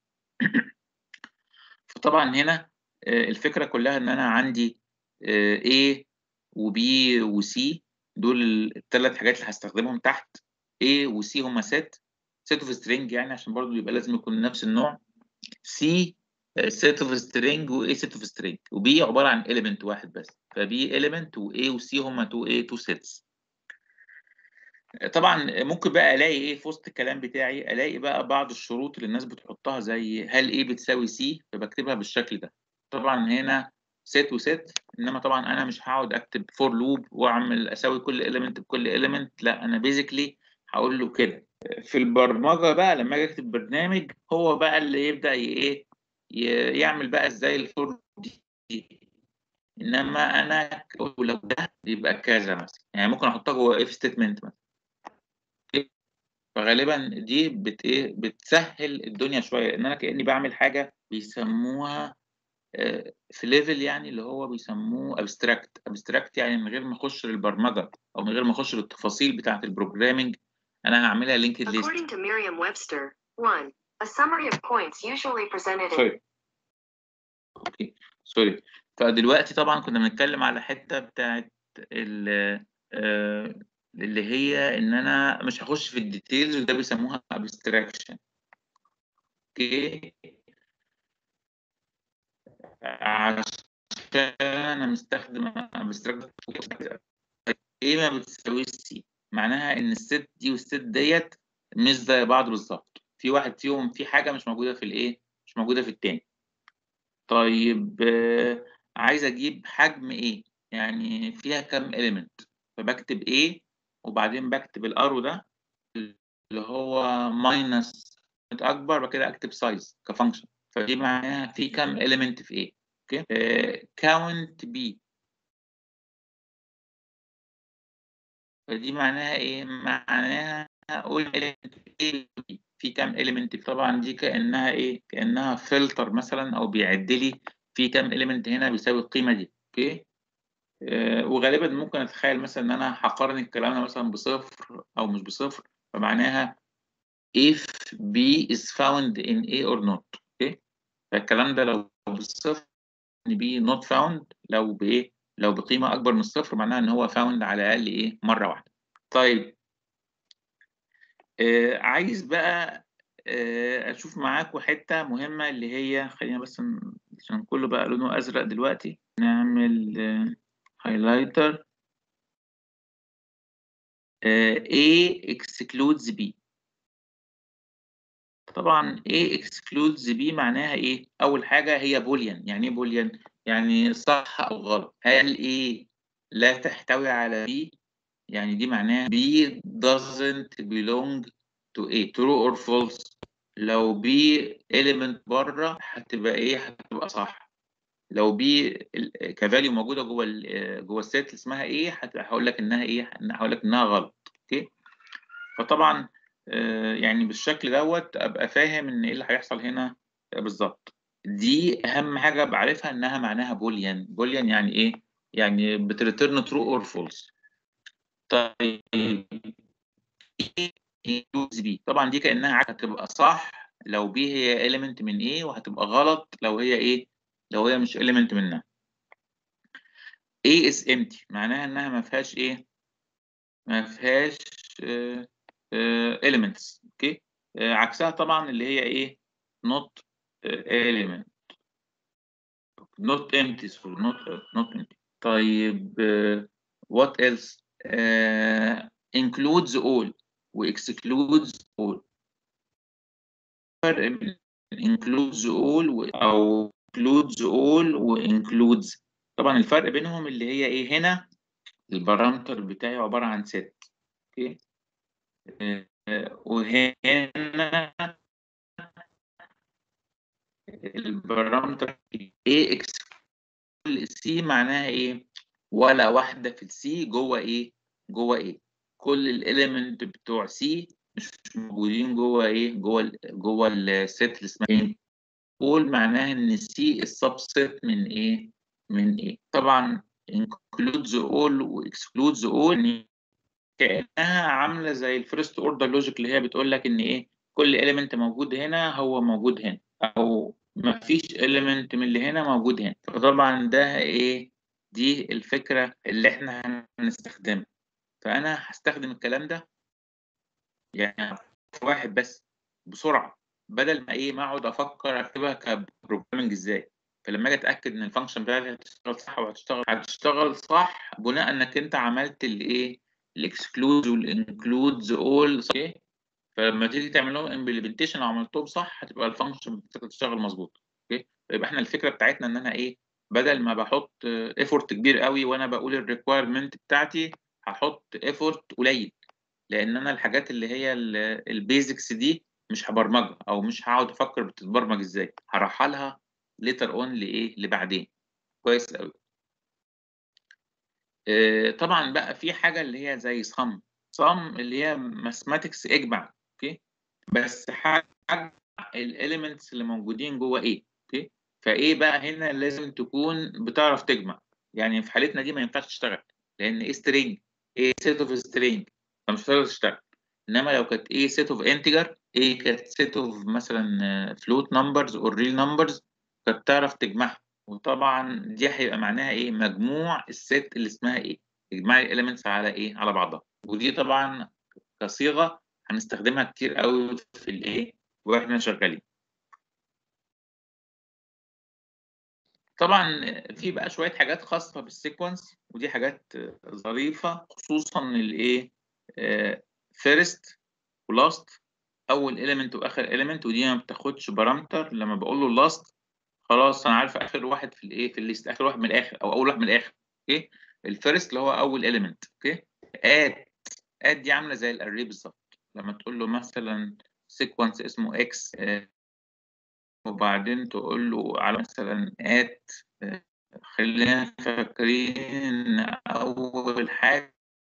فطبعا هنا الفكره كلها ان انا عندي A وB وC دول الثلاث حاجات اللي هستخدمهم تحت A وC هم set set of string يعني عشان برضو يبقى لازم يكون نفس النوع C set of string و A set of string و B عبارة عن element واحد بس ف B element و A و C هما two A two sets طبعا ممكن بقى الاقي ايه في وسط الكلام بتاعي الاقي بقى بعض الشروط اللي الناس بتحطها زي هل A بتساوي C فبكتبها بالشكل ده طبعا هنا set وست انما طبعا انا مش هقعد اكتب فور لوب واعمل اساوي كل element بكل element لا انا بيزيكلي هقول له كده في البرمجه بقى لما اجي اكتب برنامج هو بقى اللي يبدا ايه يعمل بقى ازاي الفور دي انما انا لو ده يبقى كذا مثلا يعني ممكن احطها جوه اف ستيتمنت مثلا فغالبا دي بت ايه بتسهل الدنيا شويه ان انا كاني بعمل حاجه بيسموها في ليفل يعني اللي هو بيسموه ابستراكت ابستراكت يعني من غير ما اخش للبرمجه او من غير ما اخش للتفاصيل بتاعه البروجرامنج انا هعملها لينكد ليست According to Merriam-Webster, 1. A summary of points usually presented in سوري اوكي سوري فدلوقتي طبعا كنا بنتكلم على حته بتاعت ال آه، اللي هي ان انا مش هخش في الديتيلز وده بيسموها ابستراكشن اوكي عشان انا مستخدم ابستراكت ايه ما بتساويش سي معناها ان الست دي والست ديت مش زي بعض بالظبط في واحد فيهم في حاجه مش موجوده في الايه مش موجوده في التاني طيب آه، عايز اجيب حجم ايه يعني فيها كام element فبكتب ايه وبعدين بكتب الارو ده اللي هو ماينس اكبر بعد كده اكتب سايز كفانكشن فدي معناها في كام element في ايه اوكي كاونت بي فدي معناها ايه معناها اقول element A B. في كام element طبعا دي كانها ايه كانها فلتر مثلا او بيعد لي في كام element هنا بيساوي القيمه دي اوكي آه، وغالبا ممكن اتخيل مثلا ان انا هقارن الكلام ده مثلا بصفر او مش بصفر فمعناها if B is found in A or not اوكي فالكلام ده لو بالصفر ان B not found لو بايه لو بقيمه اكبر من الصفر معناها ان هو found على الاقل ايه مره واحده طيب آه عايز بقى آه اشوف معاكم حته مهمه اللي هي خلينا بس ن- عشان كله بقى لونه ازرق دلوقتي نعمل هايلايتر A excludes B طبعا A excludes B معناها ايه اول حاجه هي بوليان يعني ايه بوليان يعني صح او غلط هل A لا تحتوي على B يعني دي معناها B doesn't belong to A true or false لو B element بره هتبقى ايه هتبقى صح لو B ال- كفاليو موجوده جوه ال- جوه الست اللي اسمها ايه هت- هقول لك انها ايه هقول لك انها غلط اوكي فطبعا آه، يعني بالشكل دوت ابقى فاهم ان ايه اللي هيحصل هنا بالظبط دي اهم حاجه بعرفها انها معناها بوليان بوليان يعني ايه يعني بتريتيرن ترو اور فولس طيب includes B طبعا دي كأنها عكس هتبقى صح لو B هي element من A وهتبقى غلط لو هي ايه لو هي مش element منها A is empty معناها انها ما فيهاش ايه ما فيهاش uh, uh, elements اوكي okay. uh, عكسها طبعا اللي هي ايه not uh, element not empty sorry not uh, not empty طيب uh, what else uh, includes all و excludes all فرق بين includes all و او includes all و includes طبعا الفرق بينهم اللي هي ايه هنا البارامتر بتاعي عبارة عن ست اوكي آه، وهنا البارامتر ايه اكس سي معناها ايه ولا واحدة في السي جوه ايه جوه ايه كل الاليمنت بتوع سي مش موجودين جوه ايه جوه ال جوه الست اللي اسمها ايه قول معناها ان سي السبست من ايه من ايه طبعا includes all و excludes all كأنها عاملة زي الفيرست اوردر لوجيك اللي هي بتقول لك ان ايه كل element موجود هنا هو موجود هنا او مفيش element من اللي هنا موجود هنا فطبعا ده ايه دي الفكرة اللي احنا هنستخدمها فانا هستخدم الكلام ده يعني واحد بس بسرعة بدل ما ايه ما اقعد افكر اكتبها كبروجرامنج ازاي فلما اجي اتاكد ان الفانكشن بتاعتي هتشتغل صح وهتشتغل هتشتغل صح بناء انك انت عملت الايه الاكسكلود والانكلودز اول صح فلما تيجي تعمل لهم امبلمنتيشن وعملتهم صح هتبقى الفانكشن بتاعتك تشتغل مظبوط اوكي يبقى احنا الفكره بتاعتنا ان انا ايه بدل ما بحط ايفورت كبير قوي وانا بقول الريكويرمنت بتاعتي هحط ايفورت قليل لان انا الحاجات اللي هي البيزكس دي مش هبرمجها او مش هقعد افكر بتتبرمج ازاي هرحلها ليتر اون لايه لبعدين كويس قوي آه طبعا بقى في حاجه اللي هي زي صم صم اللي هي ماثماتكس اجمع اوكي بس حاجه الاليمنتس اللي موجودين جوه ايه اوكي فايه بقى هنا لازم تكون بتعرف تجمع يعني في حالتنا دي ما ينفعش تشتغل لان ايه سترينج ايه سيت اوف سترينج فمش هتقدر تشتغل انما لو كانت ايه سيت اوف انتجر ايه كانت سيت اوف مثلا فلوت نمبرز او ريل نمبرز كانت تعرف تجمعها وطبعا دي هيبقى معناها ايه مجموع الست اللي اسمها ايه اجماع الاليمنتس على ايه على بعضها ودي طبعا كصيغه هنستخدمها كتير قوي في الايه واحنا شغالين طبعا في بقى شويه حاجات خاصه بالسيكونس ودي حاجات ظريفه خصوصا الايه فيرست ولاست اول اليمنت واخر اليمنت ودي ما بتاخدش بارامتر لما بقول له لاست خلاص انا عارف اخر واحد في الايه في الليست اخر واحد من الاخر او اول واحد من الاخر اوكي الفيرست اللي هو اول اليمنت اوكي اد اد دي عامله زي الاري بالظبط لما تقول له مثلا سيكونس اسمه اكس وبعدين تقول له على مثلا ات خلينا فاكرين اول حاجه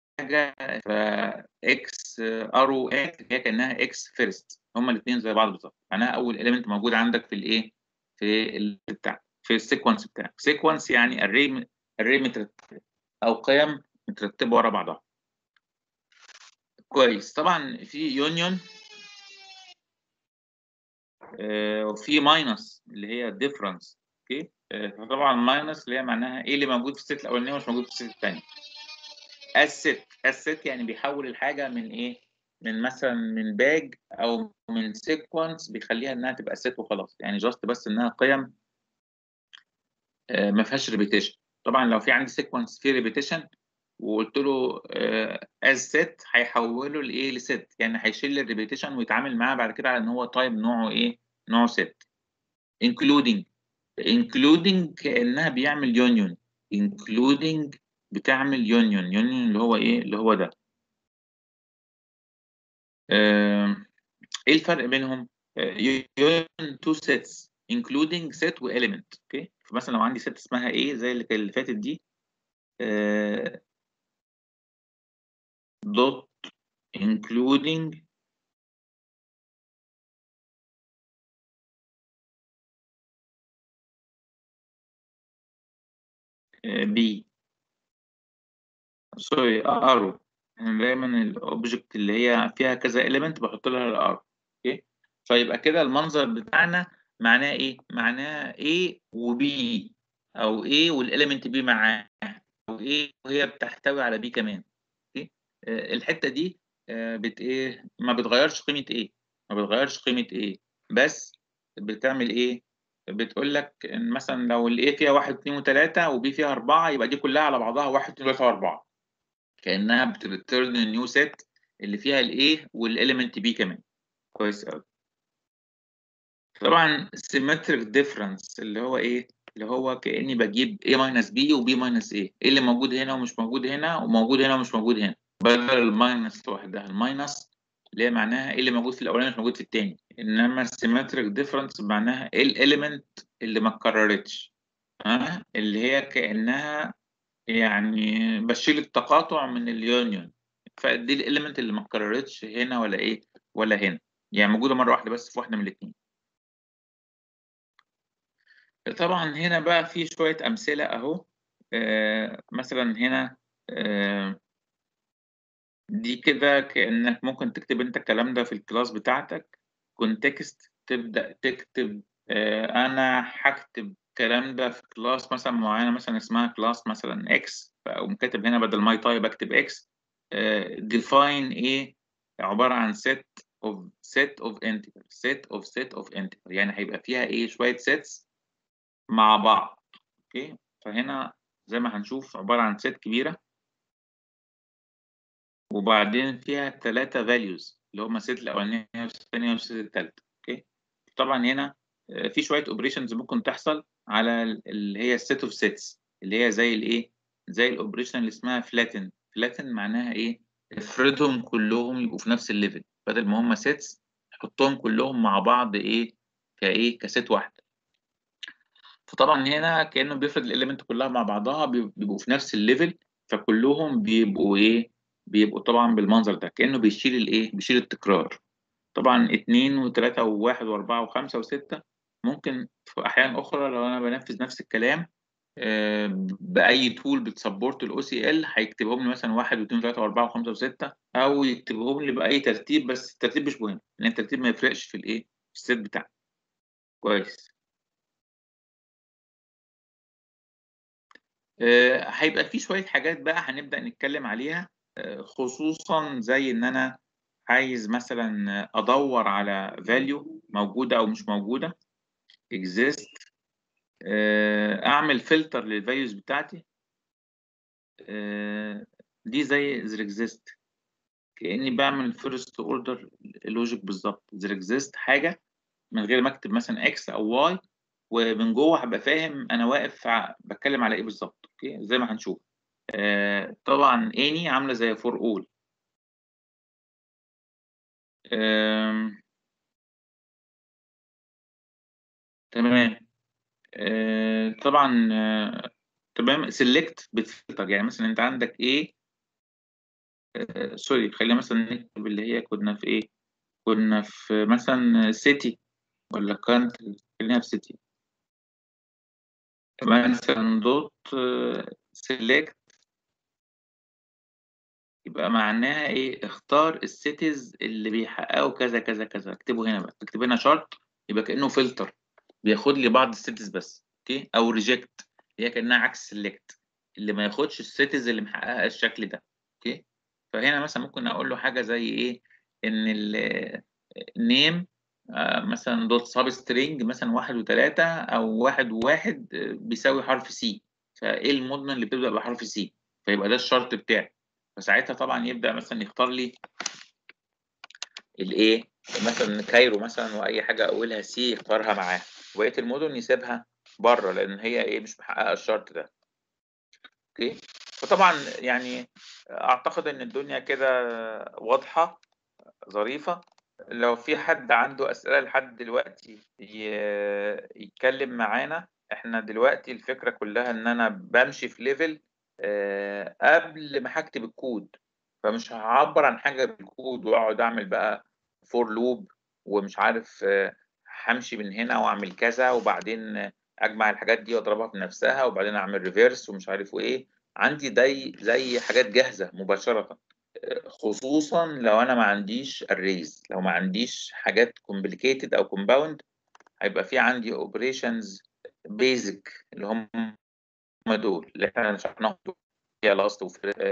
فاكس ارو ات هي كانها اكس فيرست هما الاثنين زي بعض بالظبط معناها اول اليمنت موجود عندك في الايه في ال بتاع في السيكونس بتاعك سيكونس يعني اري اري مترتب او قيم مترتبه ورا بعضها كويس طبعا في يونيون آه وفي ماينس اللي هي ديفرنس اوكي آه فطبعا ماينس اللي هي معناها ايه اللي موجود في الست الاولانيه ومش موجود في الست الثانيه الست الست يعني بيحول الحاجه من ايه من مثلا من باج او من سيكونس بيخليها انها تبقى ست وخلاص يعني جاست بس انها قيم آه ما فيهاش ريبيتيشن طبعا لو في عندي سيكونس فيه ريبيتيشن وقلت له از ست هيحوله لايه لست يعني هيشيل الريبيتيشن ويتعامل معاه بعد كده على ان هو تايب نوعه ايه نوعه ست including including كانها بيعمل يونيون including بتعمل يونيون يونيون اللي هو ايه اللي هو ده آه ايه الفرق بينهم يونيون تو sets including set و element اوكي فمثلا لو عندي ست اسمها ايه زي اللي اللي فاتت دي آه dot including uh, b uh, uh, سوري ارو يعني دايما الاوبجكت اللي هي فيها كذا element بحط لها الارو اوكي فيبقى كده المنظر بتاعنا معناه ايه معناه A و B او A والelement B معاه او A وهي بتحتوي على B كمان اوكي آه، الحته دي آه، بت ايه ما بتغيرش قيمه ايه ما بتغيرش قيمه ايه بس بتعمل ايه بتقول لك ان مثلا لو الايه فيها 1 2 و3 وبي فيها 4 يبقى دي كلها على بعضها 1 2 3 و4 كانها بتريتيرن النيو سيت اللي فيها الايه والاليمنت بي كمان كويس قوي طبعا symmetric difference اللي هو ايه اللي هو كاني بجيب a minus b و b minus a ايه اللي موجود هنا ومش موجود هنا وموجود هنا ومش موجود هنا بدل الماينس لوحدها الماينس اللي هي معناها ايه اللي موجود في الاولاني مش موجود في الثاني انما symmetric difference معناها ايه الاليمنت اللي ما اتكررتش ها اللي هي كانها يعني بشيل التقاطع من اليونيون فدي الاليمنت اللي ما اتكررتش هنا ولا ايه ولا هنا يعني موجوده مره واحده بس في واحده من الاثنين طبعا هنا بقى في شويه امثله اهو آه مثلا هنا آه دي كده كانك ممكن تكتب انت الكلام ده في الكلاس بتاعتك كونتكست تبدا تكتب آه انا هكتب الكلام ده في كلاس مثلا معينه مثلا اسمها كلاس مثلا اكس فاقوم كاتب هنا بدل ماي تايب اكتب اكس ديفاين ايه عباره عن set of set of integer set of set of integer يعني هيبقى فيها ايه شويه sets مع بعض اوكي فهنا زي ما هنشوف عباره عن set كبيره وبعدين فيها ثلاثه values اللي هم الست الاولانيه والست الثانيه والست الثالثه اوكي طبعا هنا آه، في شويه اوبريشنز ممكن تحصل على ال- اللي هي السيت اوف سيتس اللي هي زي الايه زي الاوبريشن اللي اسمها فلاتن فلاتن معناها ايه افرضهم كلهم يبقوا في نفس الليفل بدل ما هم سيتس حطهم كلهم مع بعض ايه كايه كست واحده فطبعا هنا كانه بيفرض الاليمنت كلها مع بعضها بي- بيبقوا في نفس الليفل فكلهم بيبقوا ايه بيبقوا طبعا بالمنظر ده كانه بيشيل الايه بيشيل التكرار طبعا اتنين وتلاتة وواحد واربعة وخمسة وستة ممكن في أحيان أخرى لو أنا بنفذ نفس الكلام آه، بأي تول بتسبورت الأو سي إل هيكتبهم لي مثلا واحد واثنين وثلاثة وأربعة وخمسة وستة أو يكتبهم لي بأي ترتيب بس الترتيب مش مهم لأن الترتيب ما يفرقش في الإيه في السيت بتاعك كويس آه، هيبقى في شوية حاجات بقى هنبدأ نتكلم عليها آه، خصوصا زي إن أنا عايز مثلا أدور على value موجودة أو مش موجودة exist آه، اعمل فلتر للفاليوز بتاعتي آه، دي زي there exist كاني بعمل فيرست اوردر لوجيك بالظبط there exist حاجه من غير ما اكتب مثلا اكس او واي ومن جوه هبقى فاهم انا واقف ع- بتكلم على ايه بالظبط اوكي زي ما هنشوف آه، طبعا اني عامله زي فور اول تمام آه، طبعا آه، تمام سيلكت بتفلتر يعني مثلا انت عندك ايه آه، سوري خلينا مثلا نكتب اللي هي كنا في ايه كنا في مثلا سيتي ولا كانتري خلينا في سيتي مثلا دوت سيلكت يبقى معناها ايه اختار السيتيز اللي بيحققوا كذا كذا كذا اكتبه هنا بقى اكتب هنا شرط يبقى كانه فلتر بياخد لي بعض السيتيز بس اوكي او ريجكت هي كانها عكس سيلكت اللي ما ياخدش السيتيز اللي محققه الشكل ده اوكي فهنا مثلا ممكن اقول له حاجه زي ايه ان النيم مثلا دوت سب سترينج مثلا واحد وثلاثة أو واحد وواحد آه، بيساوي حرف سي فإيه المضمن اللي بتبدأ بحرف سي فيبقى ده الشرط بتاعي فساعتها طبعا يبدأ مثلا يختار لي الإيه مثلا كايرو مثلا وأي حاجة أولها سي يختارها معاه وبقية المدن يسيبها بره لأن هي إيه مش محققة الشرط ده أوكي فطبعا يعني أعتقد إن الدنيا كده واضحة ظريفة لو في حد عنده أسئلة لحد دلوقتي ي- يتكلم معانا احنا دلوقتي الفكرة كلها ان انا بمشي في ليفل آه، قبل ما هكتب الكود فمش هعبر عن حاجة بالكود واقعد اعمل بقى فور لوب ومش عارف آه، همشي من هنا واعمل كذا وبعدين اجمع الحاجات دي واضربها في نفسها وبعدين اعمل ريفيرس ومش عارف ايه عندي زي زي حاجات جاهزه مباشره خصوصا لو انا ما عنديش الريز لو ما عنديش حاجات كومبليكيتد او كومباوند هيبقى في عندي اوبريشنز بيزك اللي هم دول اللي احنا شرحناهم هي لاست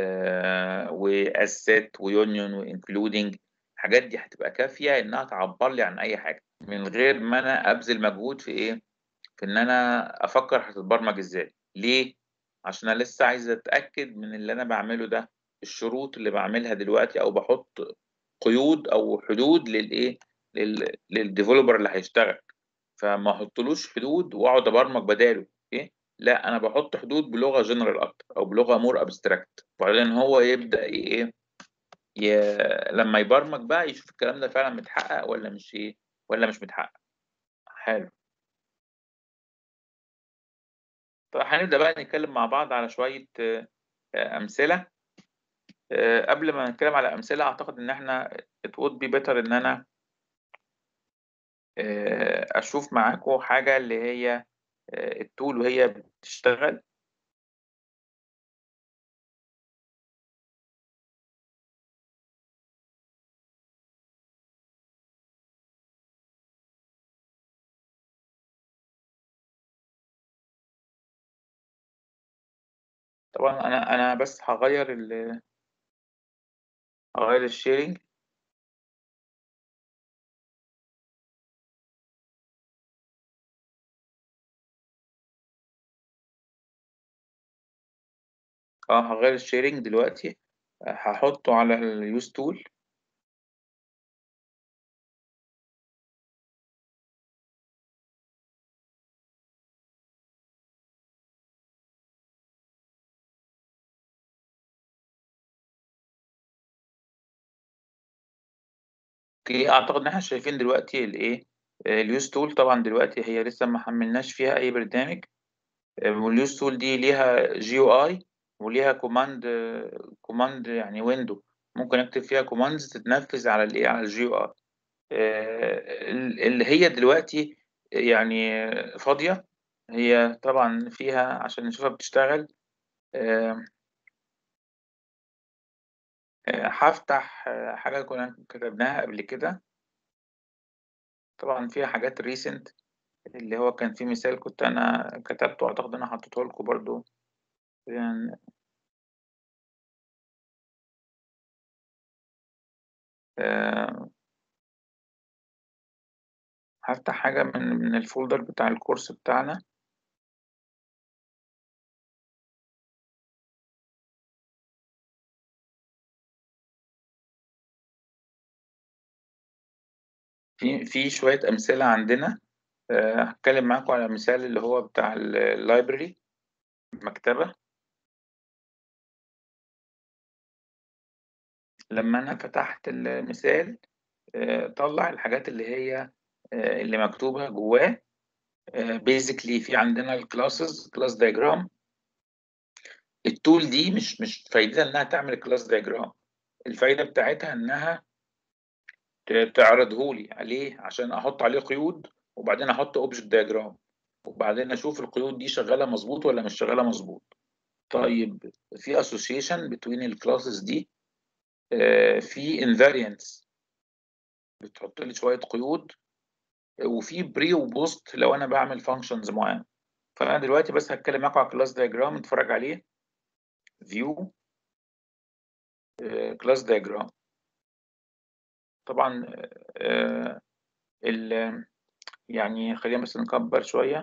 واسيت ويونيون وانكلودنج الحاجات دي هتبقى كافيه انها تعبر لي عن اي حاجه من غير ما انا ابذل مجهود في ايه في ان انا افكر هتتبرمج ازاي ليه عشان انا لسه عايز اتاكد من اللي انا بعمله ده الشروط اللي بعملها دلوقتي او بحط قيود او حدود للايه لل... للديفلوبر اللي هيشتغل فما احطلوش حدود واقعد ابرمج بداله ايه لا انا بحط حدود بلغه جنرال اكتر او بلغه مور ابستراكت وبعدين هو يبدا ايه ي... لما يبرمج بقى يشوف الكلام ده فعلا متحقق ولا مش ايه ولا مش متحقق حلو طيب هنبدا بقى نتكلم مع بعض على شويه امثله قبل ما نتكلم على امثله اعتقد ان احنا it would be better ان انا اشوف معاكم حاجه اللي هي التول وهي بتشتغل طبعا انا انا بس هغير ال هغير الشيرنج اه هغير الشيرنج دلوقتي هحطه على اليوز تول اوكي اعتقد ان احنا شايفين دلوقتي الايه اليوز تول طبعا دلوقتي هي لسه ما حملناش فيها اي برنامج واليوز تول دي ليها جي او اي وليها كوماند كوماند يعني ويندو ممكن اكتب فيها كوماندز تتنفذ على الايه على الجي او اي اللي هي دلوقتي يعني فاضيه هي طبعا فيها عشان نشوفها بتشتغل هفتح حاجه كنا كتبناها قبل كده طبعا فيها حاجات ريسنت اللي هو كان في مثال كنت انا كتبته اعتقد انا حطيته لكم برضو يعني أه هفتح حاجة من من الفولدر بتاع الكورس بتاعنا في في شوية أمثلة عندنا أه هتكلم معاكم على مثال اللي هو بتاع اللايبرري المكتبة لما أنا فتحت المثال أه طلع الحاجات اللي هي أه اللي مكتوبة جواه بيزيكلي في عندنا الكلاسز كلاس دايجرام التول دي مش مش فايدتها انها تعمل كلاس دايجرام الفايده بتاعتها انها تعرضه لي عليه عشان احط عليه قيود وبعدين احط اوبجكت دايجرام وبعدين اشوف القيود دي شغاله مظبوط ولا مش شغاله مظبوط طيب في اسوسيشن بين الكلاسز دي في انفاريانس بتحط لي شويه قيود وفي بري وبوست لو انا بعمل فانكشنز معينه فانا دلوقتي بس هتكلم معاكم على الكلاس دايجرام نتفرج عليه فيو كلاس دايجرام طبعا ال يعني خلينا بس نكبر شويه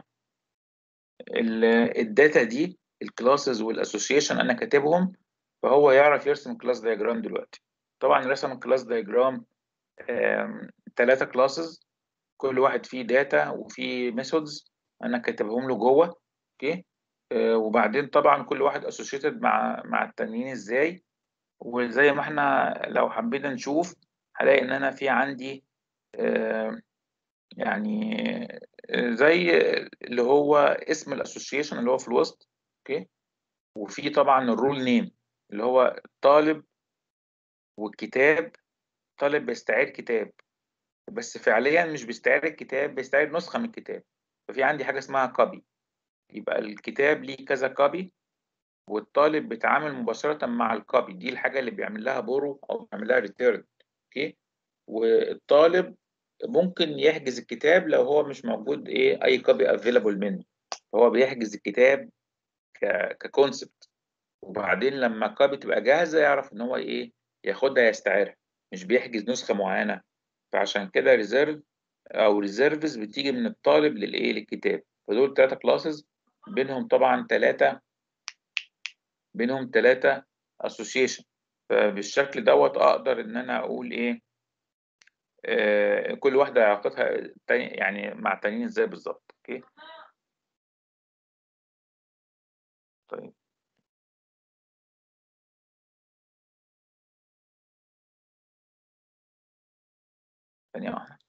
الداتا دي الكلاسز والاسوسيشن انا كاتبهم فهو يعرف يرسم كلاس دايجرام دلوقتي طبعا رسم الكلاس دايجرام ثلاثه كلاسز كل واحد فيه داتا وفيه ميثودز انا كاتبهم له جوه اوكي آه وبعدين طبعا كل واحد اسوشيتد مع مع التانيين ازاي وزي ما احنا لو حبينا نشوف هلاقي ان انا في عندي آه يعني آه زي اللي هو اسم الاسوشيشن اللي هو في الوسط اوكي وفي طبعا الرول نيم اللي هو الطالب والكتاب طالب بيستعير كتاب بس فعليا مش بيستعير الكتاب بيستعير نسخة من الكتاب ففي عندي حاجة اسمها كوبي يبقى الكتاب ليه كذا كوبي والطالب بيتعامل مباشرة مع الكوبي دي الحاجة اللي بيعمل لها بورو أو بيعمل لها ريتيرن أوكي والطالب ممكن يحجز الكتاب لو هو مش موجود إيه أي كوبي افيلابل منه هو بيحجز الكتاب ككونسبت وبعدين لما الكوبي تبقى جاهزة يعرف إن هو إيه ياخدها يستعيرها مش بيحجز نسخة معينة فعشان كده ريزيرف أو ريزيرفز بتيجي من الطالب للإيه للكتاب فدول ثلاثة كلاسز بينهم طبعا ثلاثة بينهم ثلاثة اسوشيشن فبالشكل دوت اقدر ان انا اقول ايه آه كل واحدة علاقتها التاني يعني مع التانيين ازاي بالظبط اوكي طيب ثانية واحدة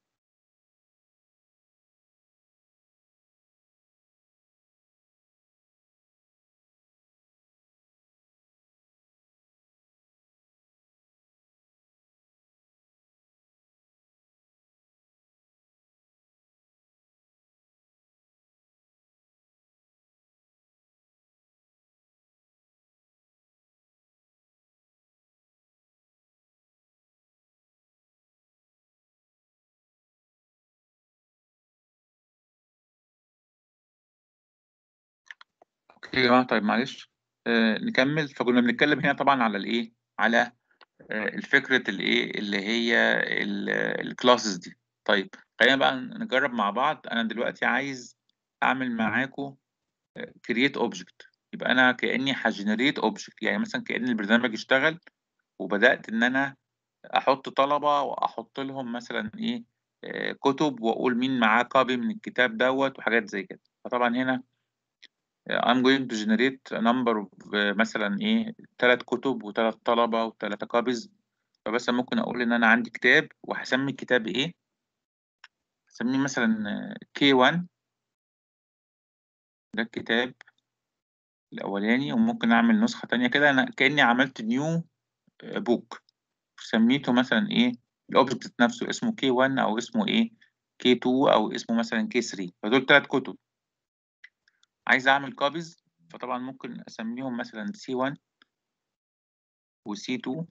اوكي يا جماعة طيب معلش آه نكمل فكنا بنتكلم هنا طبعا على الايه على آه الفكرة الايه اللي هي الكلاسز دي طيب خلينا بقى نجرب مع بعض انا دلوقتي عايز اعمل معاكم كرييت اوبجكت يبقى انا كاني هجنريت اوبجكت يعني مثلا كان البرنامج اشتغل وبدات ان انا احط طلبه واحط لهم مثلا ايه آه كتب واقول مين معاه كوبي من الكتاب دوت وحاجات زي كده فطبعا هنا I'm going to generate a number of مثلا ايه ثلاث كتب وثلاث طلبة وثلاثة كوبيز فبس ممكن اقول ان انا عندي كتاب وهسمي الكتاب ايه هسميه مثلا K1 ده الكتاب الاولاني وممكن اعمل نسخة تانية كده انا كأني عملت نيو بوك سميته مثلا ايه الاوبجكت نفسه اسمه K1 او اسمه ايه K2 او اسمه مثلا K3 فدول ثلاث كتب عايز اعمل كوبيز فطبعا ممكن اسميهم مثلا C1 و C2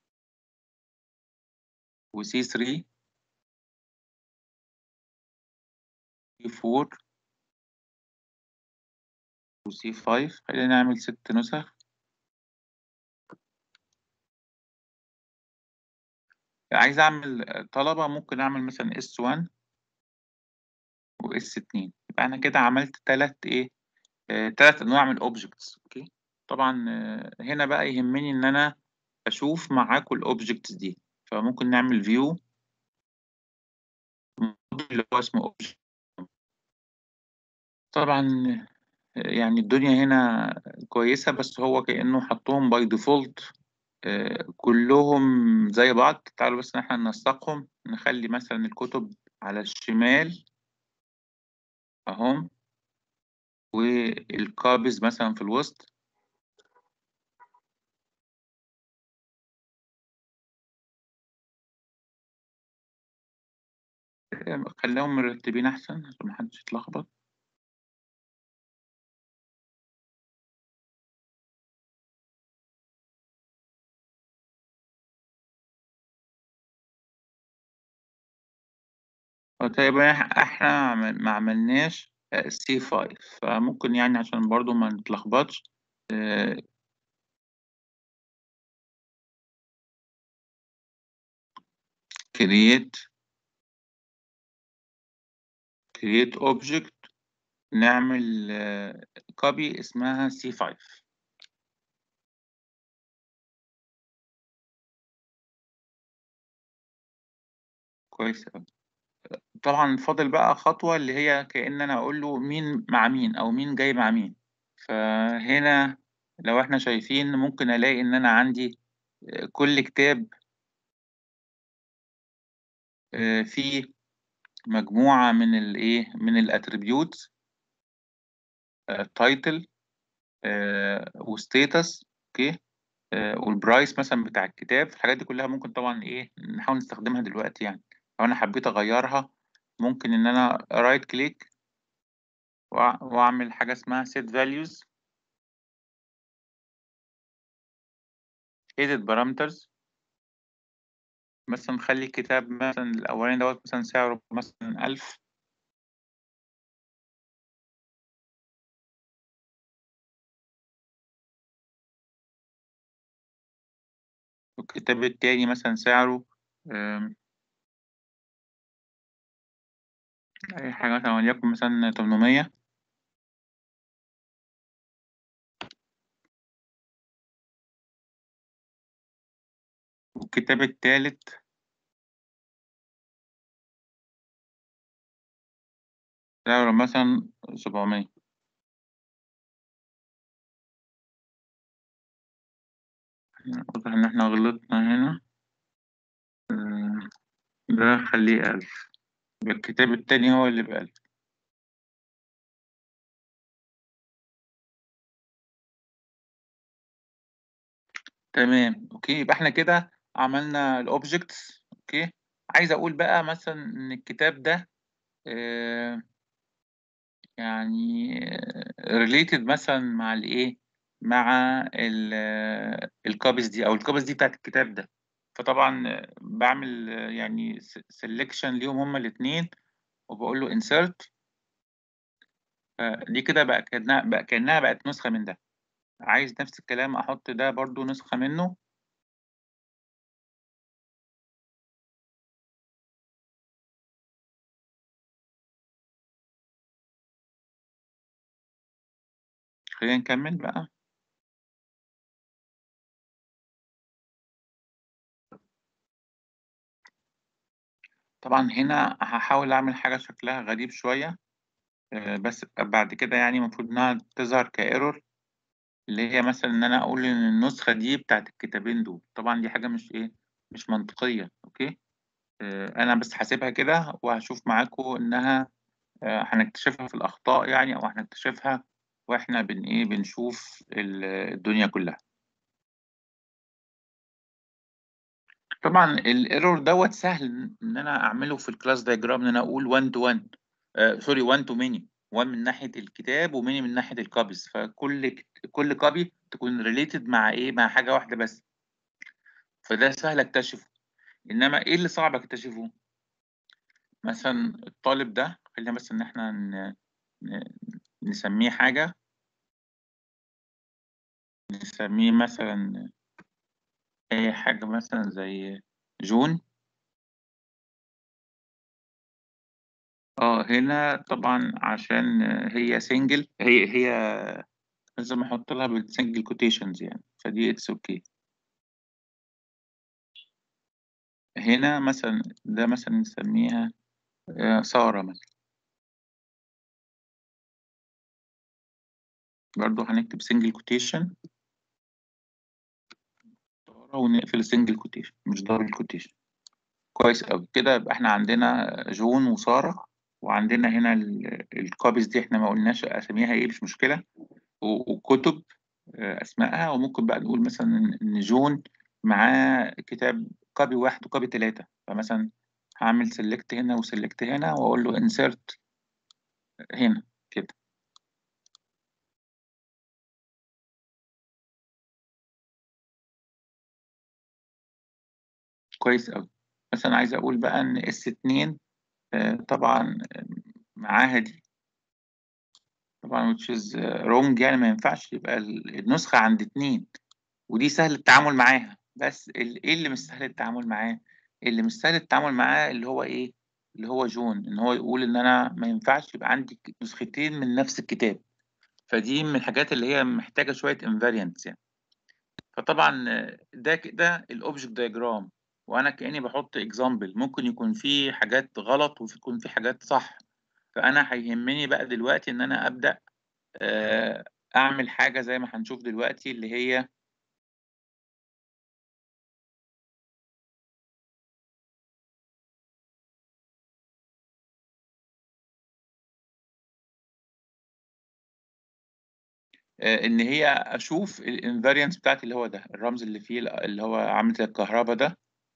و C3 C4 و C5 خلينا نعمل ست نسخ عايز اعمل طلبة ممكن اعمل مثلا S1 و S2 يبقى انا كده عملت تلات ايه ثلاث انواع من الاوبجكتس اوكي طبعا هنا بقى يهمني ان انا اشوف معاكم الاوبجكتس دي فممكن نعمل فيو اللي هو اسمه اوبجكت طبعا يعني الدنيا هنا كويسة بس هو كأنه حطهم باي ديفولت كلهم زي بعض تعالوا بس احنا ننسقهم نخلي مثلا الكتب على الشمال اهم والكابز مثلا في الوسط خليهم مرتبين احسن عشان محدش يتلخبط طيب احنا ما عملناش سي 5 فممكن يعني عشان برضو ما نتلخبطش create create object نعمل copy اسمها C5 كويس أوي طبعا فاضل بقى خطوة اللي هي كأن أنا أقول له مين مع مين أو مين جاي مع مين فهنا لو احنا شايفين ممكن ألاقي إن أنا عندي كل كتاب فيه مجموعة من الإيه من الأتريبيوتس تايتل وستيتس أوكي والبرايس مثلا بتاع الكتاب الحاجات دي كلها ممكن طبعا إيه نحاول نستخدمها دلوقتي يعني لو أنا حبيت أغيرها ممكن إن أنا رايت كليك وأعمل حاجة اسمها set values edit parameters مثلا نخلي الكتاب مثلا الأولاني دوت مثلا سعره مثلا ألف والكتاب التاني مثلا سعره آم، أي حاجة مثلا وليكن مثلا تمنمية والكتاب التالت سعره مثلا سبعمية واضح إن إحنا غلطنا هنا آه، ده خليه ألف يبقى الكتاب التاني هو اللي بألف تمام أوكي يبقى إحنا كده عملنا الأوبجكتس أوكي عايز أقول بقى مثلا إن الكتاب ده آه، يعني ريليتد مثلا مع الايه مع الكوبيز دي او الكوبيز دي بتاعت الكتاب ده فطبعا بعمل يعني سelection ليهم هما الاثنين وبقول له insert دي كده بقى كأنها بقى كأنها بقت نسخة من ده عايز نفس الكلام احط ده برضو نسخة منه خلينا نكمل بقى طبعا هنا هحاول اعمل حاجة شكلها غريب شوية آه، بس بعد كده يعني المفروض انها تظهر كايرور اللي هي مثلا ان انا اقول ان النسخه دي بتاعت الكتابين دول طبعا دي حاجه مش ايه مش منطقيه اوكي آه انا بس حاسبها كده وهشوف معاكم انها آه هنكتشفها في الاخطاء يعني او هنكتشفها واحنا بن ايه بنشوف ال- الدنيا كلها طبعا الايرور دوت سهل ان انا اعمله في الكلاس دايجرام ان انا اقول 1 تو 1 سوري 1 تو ماني 1 من ناحيه الكتاب وماني من ناحيه الكوبيز فكل كل كوبي تكون ريليتد مع ايه مع حاجه واحده بس فده سهل اكتشفه انما ايه اللي صعب اكتشفه مثلا الطالب ده خلينا بس ان احنا ن... ن... نسميه حاجة نسميه مثلا اي حاجة مثلا زي جون اه هنا طبعا عشان هي سنجل هي هي لازم احط لها بالسنجل كوتيشنز يعني فدي اتس اوكي هنا مثلا ده مثلا نسميها آه، سارة مثلا برضو هنكتب سنجل كوتيشن ونقفل سنجل كوتيشن مش دبل كوتيشن كويس أوي كده يبقى احنا عندنا جون وسارة وعندنا هنا ال- الكوبيز دي احنا ما قلناش اساميها ايه مش مشكلة و- وكتب آه، اسمائها وممكن بقى نقول مثلا ان إن جون معاه كتاب كوبي واحد وكوبي ثلاثة فمثلا هعمل سيلكت هنا وسيلكت هنا واقول له انسرت هنا كده كويس أوي مثلا عايز اقول بقى ان اس 2 طبعا آه، معاها دي طبعا which is uh, wrong يعني ما ينفعش يبقى ال- النسخة عند اتنين ودي سهل التعامل معاها بس ال- ايه اللي مش سهل التعامل معاه اللي مش سهل التعامل معاه اللي هو ايه اللي هو جون ان هو يقول ان انا ما ينفعش يبقى عندي ك- نسختين من نفس الكتاب فدي من الحاجات اللي هي محتاجة شوية invariants يعني فطبعا آه، ده كده الاوبجكت دايجرام وانا كأني بحط اكزامبل ممكن يكون في حاجات غلط ويكون في حاجات صح فانا هيهمني بقى دلوقتي ان انا ابدا آه، اعمل حاجه زي ما هنشوف دلوقتي اللي هي آه، ان هي اشوف الانفاريانس بتاعتي اللي هو ده الرمز اللي فيه اللي هو عامل زي الكهرباء ده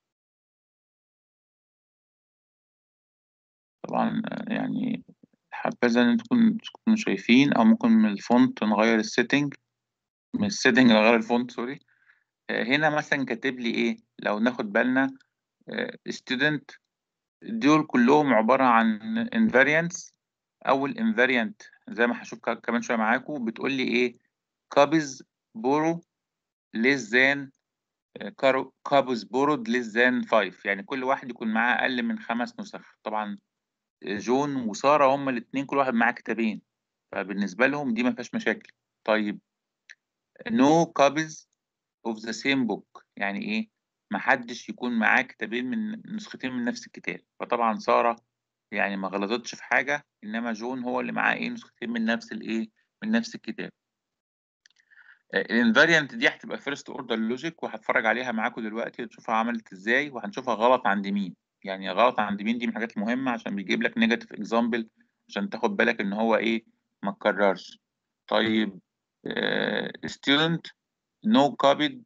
طبعا آه، يعني حبذا ان تكون تكونوا شايفين او ممكن من الفونت نغير السيتنج من السيتنج نغير الفونت سوري آه، هنا مثلا كاتب لي ايه لو ناخد بالنا ستودنت دول كلهم عبارة عن invariants أول invariant زي ما هشوف ك- كمان شوية معاكم بتقول لي إيه copies borrow less than copies borrowed less than 5 يعني كل واحد يكون معاه أقل من خمس نسخ طبعا جون وسارة هما الاتنين كل واحد معاه كتابين فبالنسبة لهم دي ما فيهاش مشاكل طيب no copies of the same book يعني إيه محدش يكون معاه كتابين من نسختين من نفس الكتاب فطبعا سارة يعني ما غلطتش في حاجة إنما جون هو اللي معاه إيه نسختين من نفس الإيه من نفس الكتاب الانفاريانت دي هتبقى فيرست اوردر لوجيك وهتفرج عليها معاكم دلوقتي تشوفها عملت ازاي وهنشوفها غلط عند مين يعني غلط عند مين دي من الحاجات المهمة عشان بيجيب لك نيجاتيف اكزامبل عشان تاخد بالك ان هو ايه ما اتكررش طيب uh, student no copied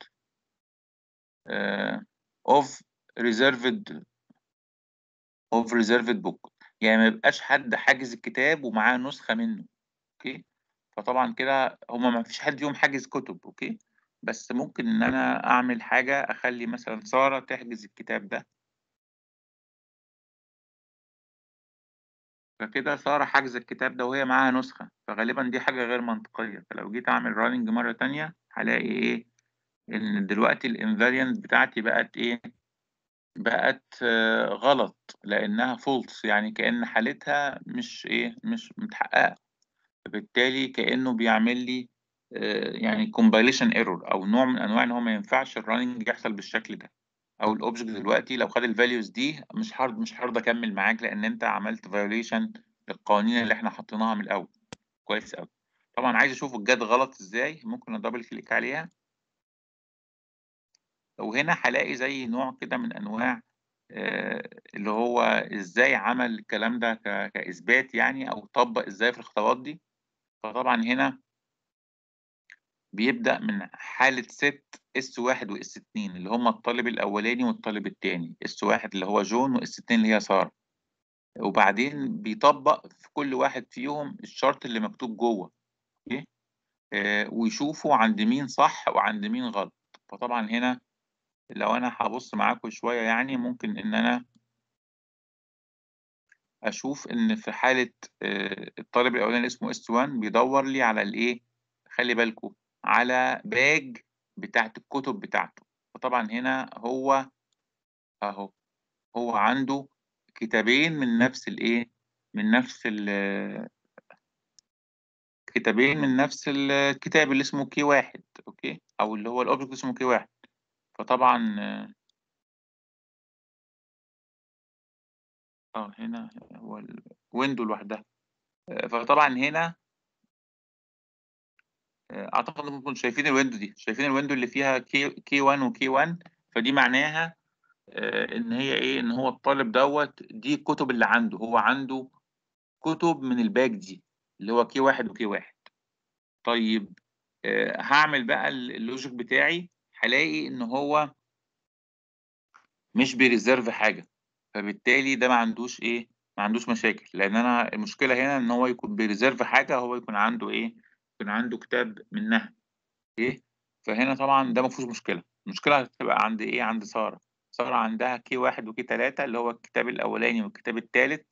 uh, of reserved of reserved book يعني ما يبقاش حد حاجز الكتاب ومعاه نسخة منه اوكي فطبعا كده هما ما فيش حد فيهم حاجز كتب اوكي بس ممكن ان انا اعمل حاجة اخلي مثلا سارة تحجز الكتاب ده فكده سارة حاجزة الكتاب ده وهي معاها نسخة فغالبا دي حاجة غير منطقية فلو جيت اعمل راننج مرة تانية هلاقي ايه ان دلوقتي الانفاريانت بتاعتي بقت ايه بقت آه، غلط لانها فولس يعني كأن حالتها مش ايه مش متحققة فبالتالي كأنه بيعمل لي آه، يعني compilation error او نوع من انواع ان هو ما ينفعش الرننج يحصل بالشكل ده او الاوبجكت دلوقتي لو خد الفاليوز دي مش هارد مش هارد اكمل معاك لان انت عملت فايوليشن للقوانين اللي احنا حاطيناها من الاول كويس قوي طبعا عايز اشوف الجد غلط ازاي ممكن ادبل كليك عليها وهنا هلاقي زي نوع كده من انواع آه، اللي هو ازاي عمل الكلام ده ك- كاثبات يعني او طبق ازاي في الخطوات دي فطبعا هنا بيبدأ من حالة ست اس واحد واس اتنين اللي هما الطالب الأولاني والطالب التاني اس واحد اللي هو جون واس اتنين اللي هي سارة وبعدين بيطبق في كل واحد فيهم الشرط اللي مكتوب جوه اوكي آه ويشوفوا عند مين صح وعند مين غلط فطبعا هنا لو أنا هبص معاكم شوية يعني ممكن إن أنا أشوف إن في حالة آه الطالب الأولاني اللي اسمه اس 1 بيدور لي على الإيه خلي بالكم على باج بتاعت الكتب بتاعته فطبعا هنا هو اهو هو عنده كتابين من نفس الايه من نفس ال كتابين من نفس الكتاب اللي اسمه كي واحد اوكي او اللي هو الاوبجكت اسمه كي واحد فطبعا اه هنا هو الويندو لوحدها آه، فطبعا هنا آه، اعتقد انكم شايفين الويندو دي شايفين الويندو اللي فيها كي كي 1 وكي 1 فدي معناها آه، ان هي ايه ان هو الطالب دوت دي الكتب اللي عنده هو عنده كتب من الباك دي اللي هو كي واحد وكي واحد طيب آه، هعمل بقى ال- اللوجيك بتاعي هلاقي ان هو مش بيريزيرف حاجه فبالتالي ده ما عندوش ايه ما عندوش مشاكل لان انا المشكله هنا ان هو يكون بيريزيرف حاجه هو يكون عنده ايه يكون عنده كتاب منها ايه فهنا طبعا ده ما فيهوش مشكله المشكله هتبقى عند ايه عند ساره ساره عندها كي واحد وكي تلاتة اللي هو الكتاب الاولاني والكتاب التالت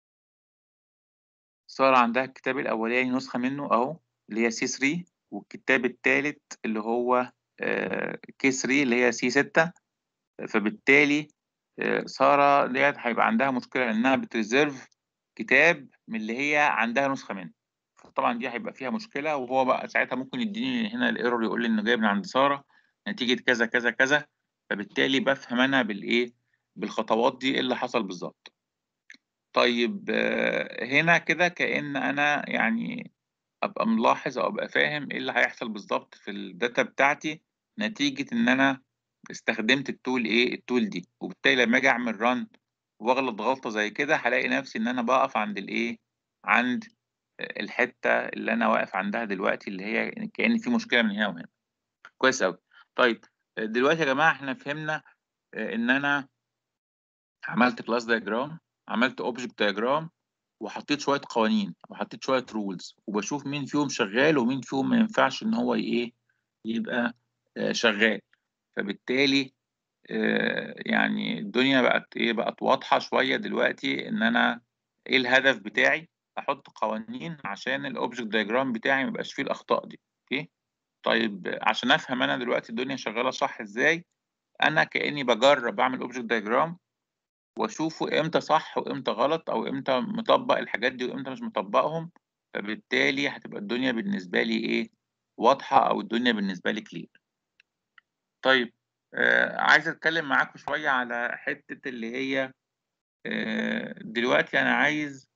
سارة عندها الكتاب الأولاني نسخة منه أهو اللي هي سي 3 والكتاب التالت اللي هو كي 3 اللي هي سي 6 فبالتالي آه، سارة ديت هيبقى عندها مشكلة لأنها بتريزيرف كتاب من اللي هي عندها نسخة منه فطبعا دي هيبقى فيها مشكلة وهو بقى ساعتها ممكن يديني هنا الايرور يقول لي إنه جايب من عند سارة نتيجة كذا كذا كذا فبالتالي بفهم أنا بالإيه بالخطوات دي إيه اللي حصل بالظبط طيب آه، هنا كده كأن أنا يعني أبقى ملاحظ أو أبقى فاهم إيه اللي هيحصل بالظبط في الداتا بتاعتي نتيجة إن أنا استخدمت التول إيه التول دي وبالتالي لما أجي أعمل ران وأغلط غلطة زي كده هلاقي نفسي إن أنا بقف عند الإيه عند الحتة اللي أنا واقف عندها دلوقتي اللي هي كأن في مشكلة من هنا وهنا كويس أوي طيب دلوقتي يا جماعة إحنا فهمنا آه، إن أنا عملت كلاس دايجرام عملت اوبجكت دايجرام وحطيت شويه قوانين وحطيت شويه رولز وبشوف مين فيهم شغال ومين فيهم ما ينفعش ان هو ايه يبقى آه، شغال فبالتالي آه، يعني الدنيا بقت ايه بقت واضحه شويه دلوقتي ان انا ايه الهدف بتاعي احط قوانين عشان الاوبجكت دايجرام بتاعي ما يبقاش فيه الاخطاء دي اوكي طيب عشان افهم انا دلوقتي الدنيا شغاله صح ازاي انا كاني بجرب اعمل اوبجكت دايجرام واشوفه امتى صح وامتى غلط او امتى مطبق الحاجات دي وامتى مش مطبقهم فبالتالي هتبقى الدنيا بالنسبه لي ايه واضحه او الدنيا بالنسبه لي كلير طيب آه عايز اتكلم معاكم شويه على حته اللي هي آه دلوقتي انا عايز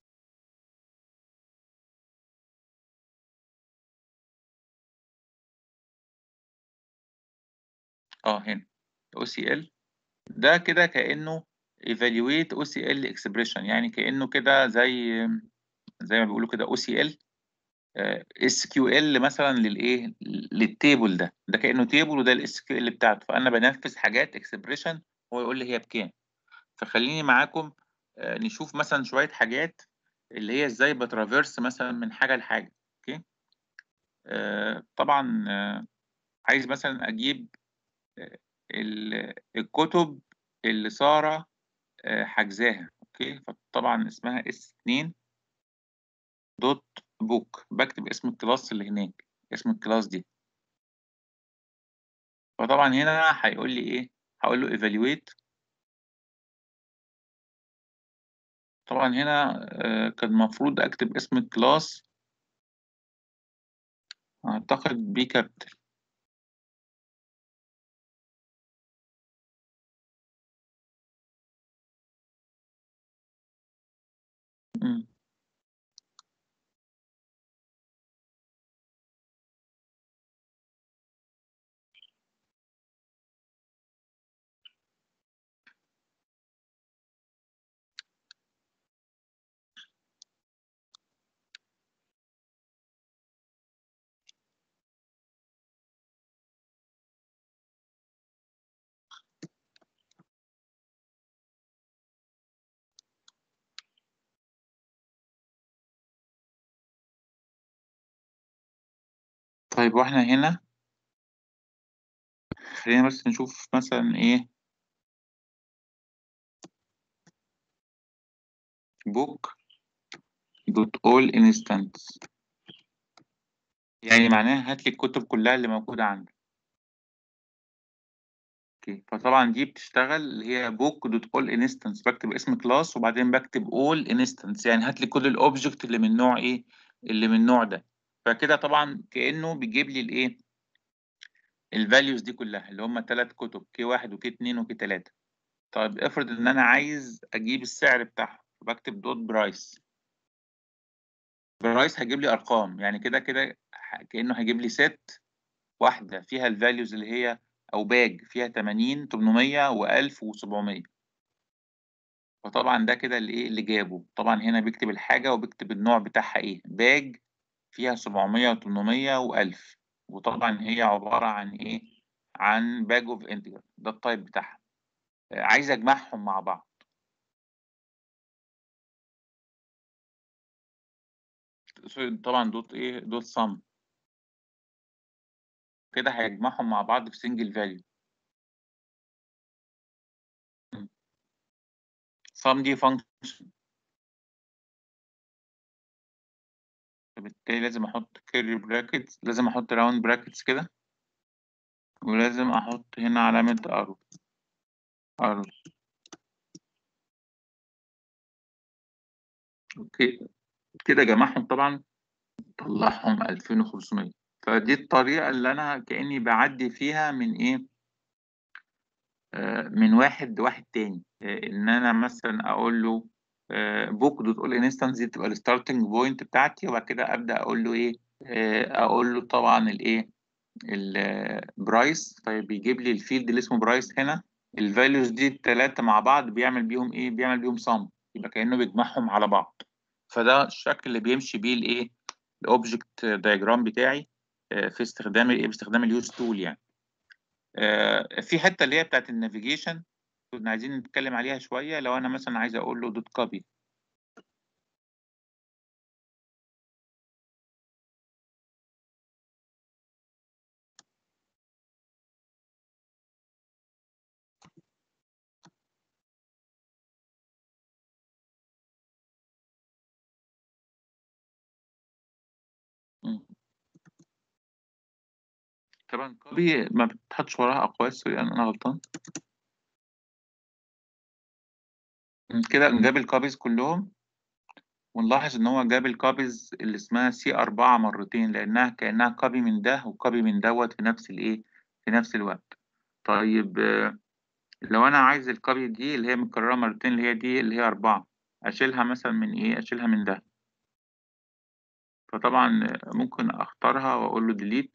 اه هنا OCL ده كده كأنه evaluate OCL expression يعني كأنه كده زي زي ما بيقولوا كده OCL آه، SQL مثلا للايه للتيبل ده ده كأنه تيبل وده الاس كيو ال بتاعته فأنا بنفذ حاجات expression هو يقول لي هي بكام فخليني معاكم آه، نشوف مثلا شوية حاجات اللي هي ازاي بترافيرس مثلا من حاجة لحاجة اوكي آه، طبعا آه، عايز مثلا اجيب آه، ال- الكتب اللي سارة آه، حجزاها اوكي فطبعا اسمها اس 2 دوت بوك بكتب اسم الكلاس اللي هناك اسم الكلاس دي فطبعا هنا هيقول لي ايه هقول له evaluate طبعا هنا آه، كان المفروض اكتب اسم الكلاس اعتقد بي كابيتال مم. طيب واحنا هنا خلينا بس نشوف مثلا ايه book دوت all instance يعني معناها هات لي الكتب كلها اللي موجودة عندك اوكي فطبعا دي بتشتغل اللي هي book دوت all instance بكتب اسم كلاس وبعدين بكتب all instance يعني هات لي كل الاوبجكت اللي من نوع ايه اللي من النوع ده فكده طبعا كأنه بيجيب لي الايه الفاليوز دي كلها اللي هم ثلاث كتب كي واحد وكي اتنين وكي تلاتة طيب افرض ان انا عايز اجيب السعر بتاعهم فبكتب دوت برايس برايس هيجيب لي ارقام يعني كده كده ح- كانه هيجيب لي ست واحده فيها الفاليوز اللي هي او باج فيها 80 800 و1000 و700 فطبعا ده كده اللي ايه اللي جابه طبعا هنا بيكتب الحاجه وبيكتب النوع بتاعها ايه باج فيها 700 و800 و1000 وطبعا هي عباره عن ايه عن باج اوف انتجر ده التايب بتاعها آه، عايز اجمعهم مع بعض طبعا دوت ايه دوت سم كده هيجمعهم مع بعض في سنجل فاليو sum دي function فبالتالي لازم احط curly brackets لازم احط round brackets كده ولازم احط هنا علامة arrow arrow اوكي كده جمعهم طبعا طلعهم 2500 فدي الطريقة اللي انا كأني بعدي فيها من ايه آه من واحد لواحد تاني آه ان انا مثلا اقول له بوك دوت اول انستنس دي تبقى الستارتنج بوينت بتاعتي وبعد كده ابدا اقول له ايه آه اقول له طبعا الايه البرايس طيب بيجيب لي الفيلد اللي اسمه برايس هنا الفاليوز دي التلاتة مع بعض بيعمل بيهم ايه بيعمل بيهم صم يبقى كأنه بيجمعهم على بعض فده الشكل اللي بيمشي بيه الايه الاوبجكت دايجرام بتاعي آه، في استخدام الايه باستخدام اليوز تول يعني آه، في حته اللي هي بتاعت النافيجيشن كنا عايزين نتكلم عليها شويه لو انا مثلا عايز اقول له دوت كوبي مم. طبعا كوبي ما بتحطش وراها أقواس سوري أنا أنا غلطان مم. كده جاب الكوبيز كلهم ونلاحظ إن هو جاب الكوبيز اللي اسمها سي أربعة مرتين لأنها كأنها كوبي من ده وكوبي من دوت في نفس الإيه في نفس الوقت طيب آه، لو أنا عايز الكوبي دي اللي هي متكررة مرتين اللي هي دي اللي هي أربعة أشيلها مثلا من إيه أشيلها من ده فطبعا آه، ممكن أختارها وأقول له ديليت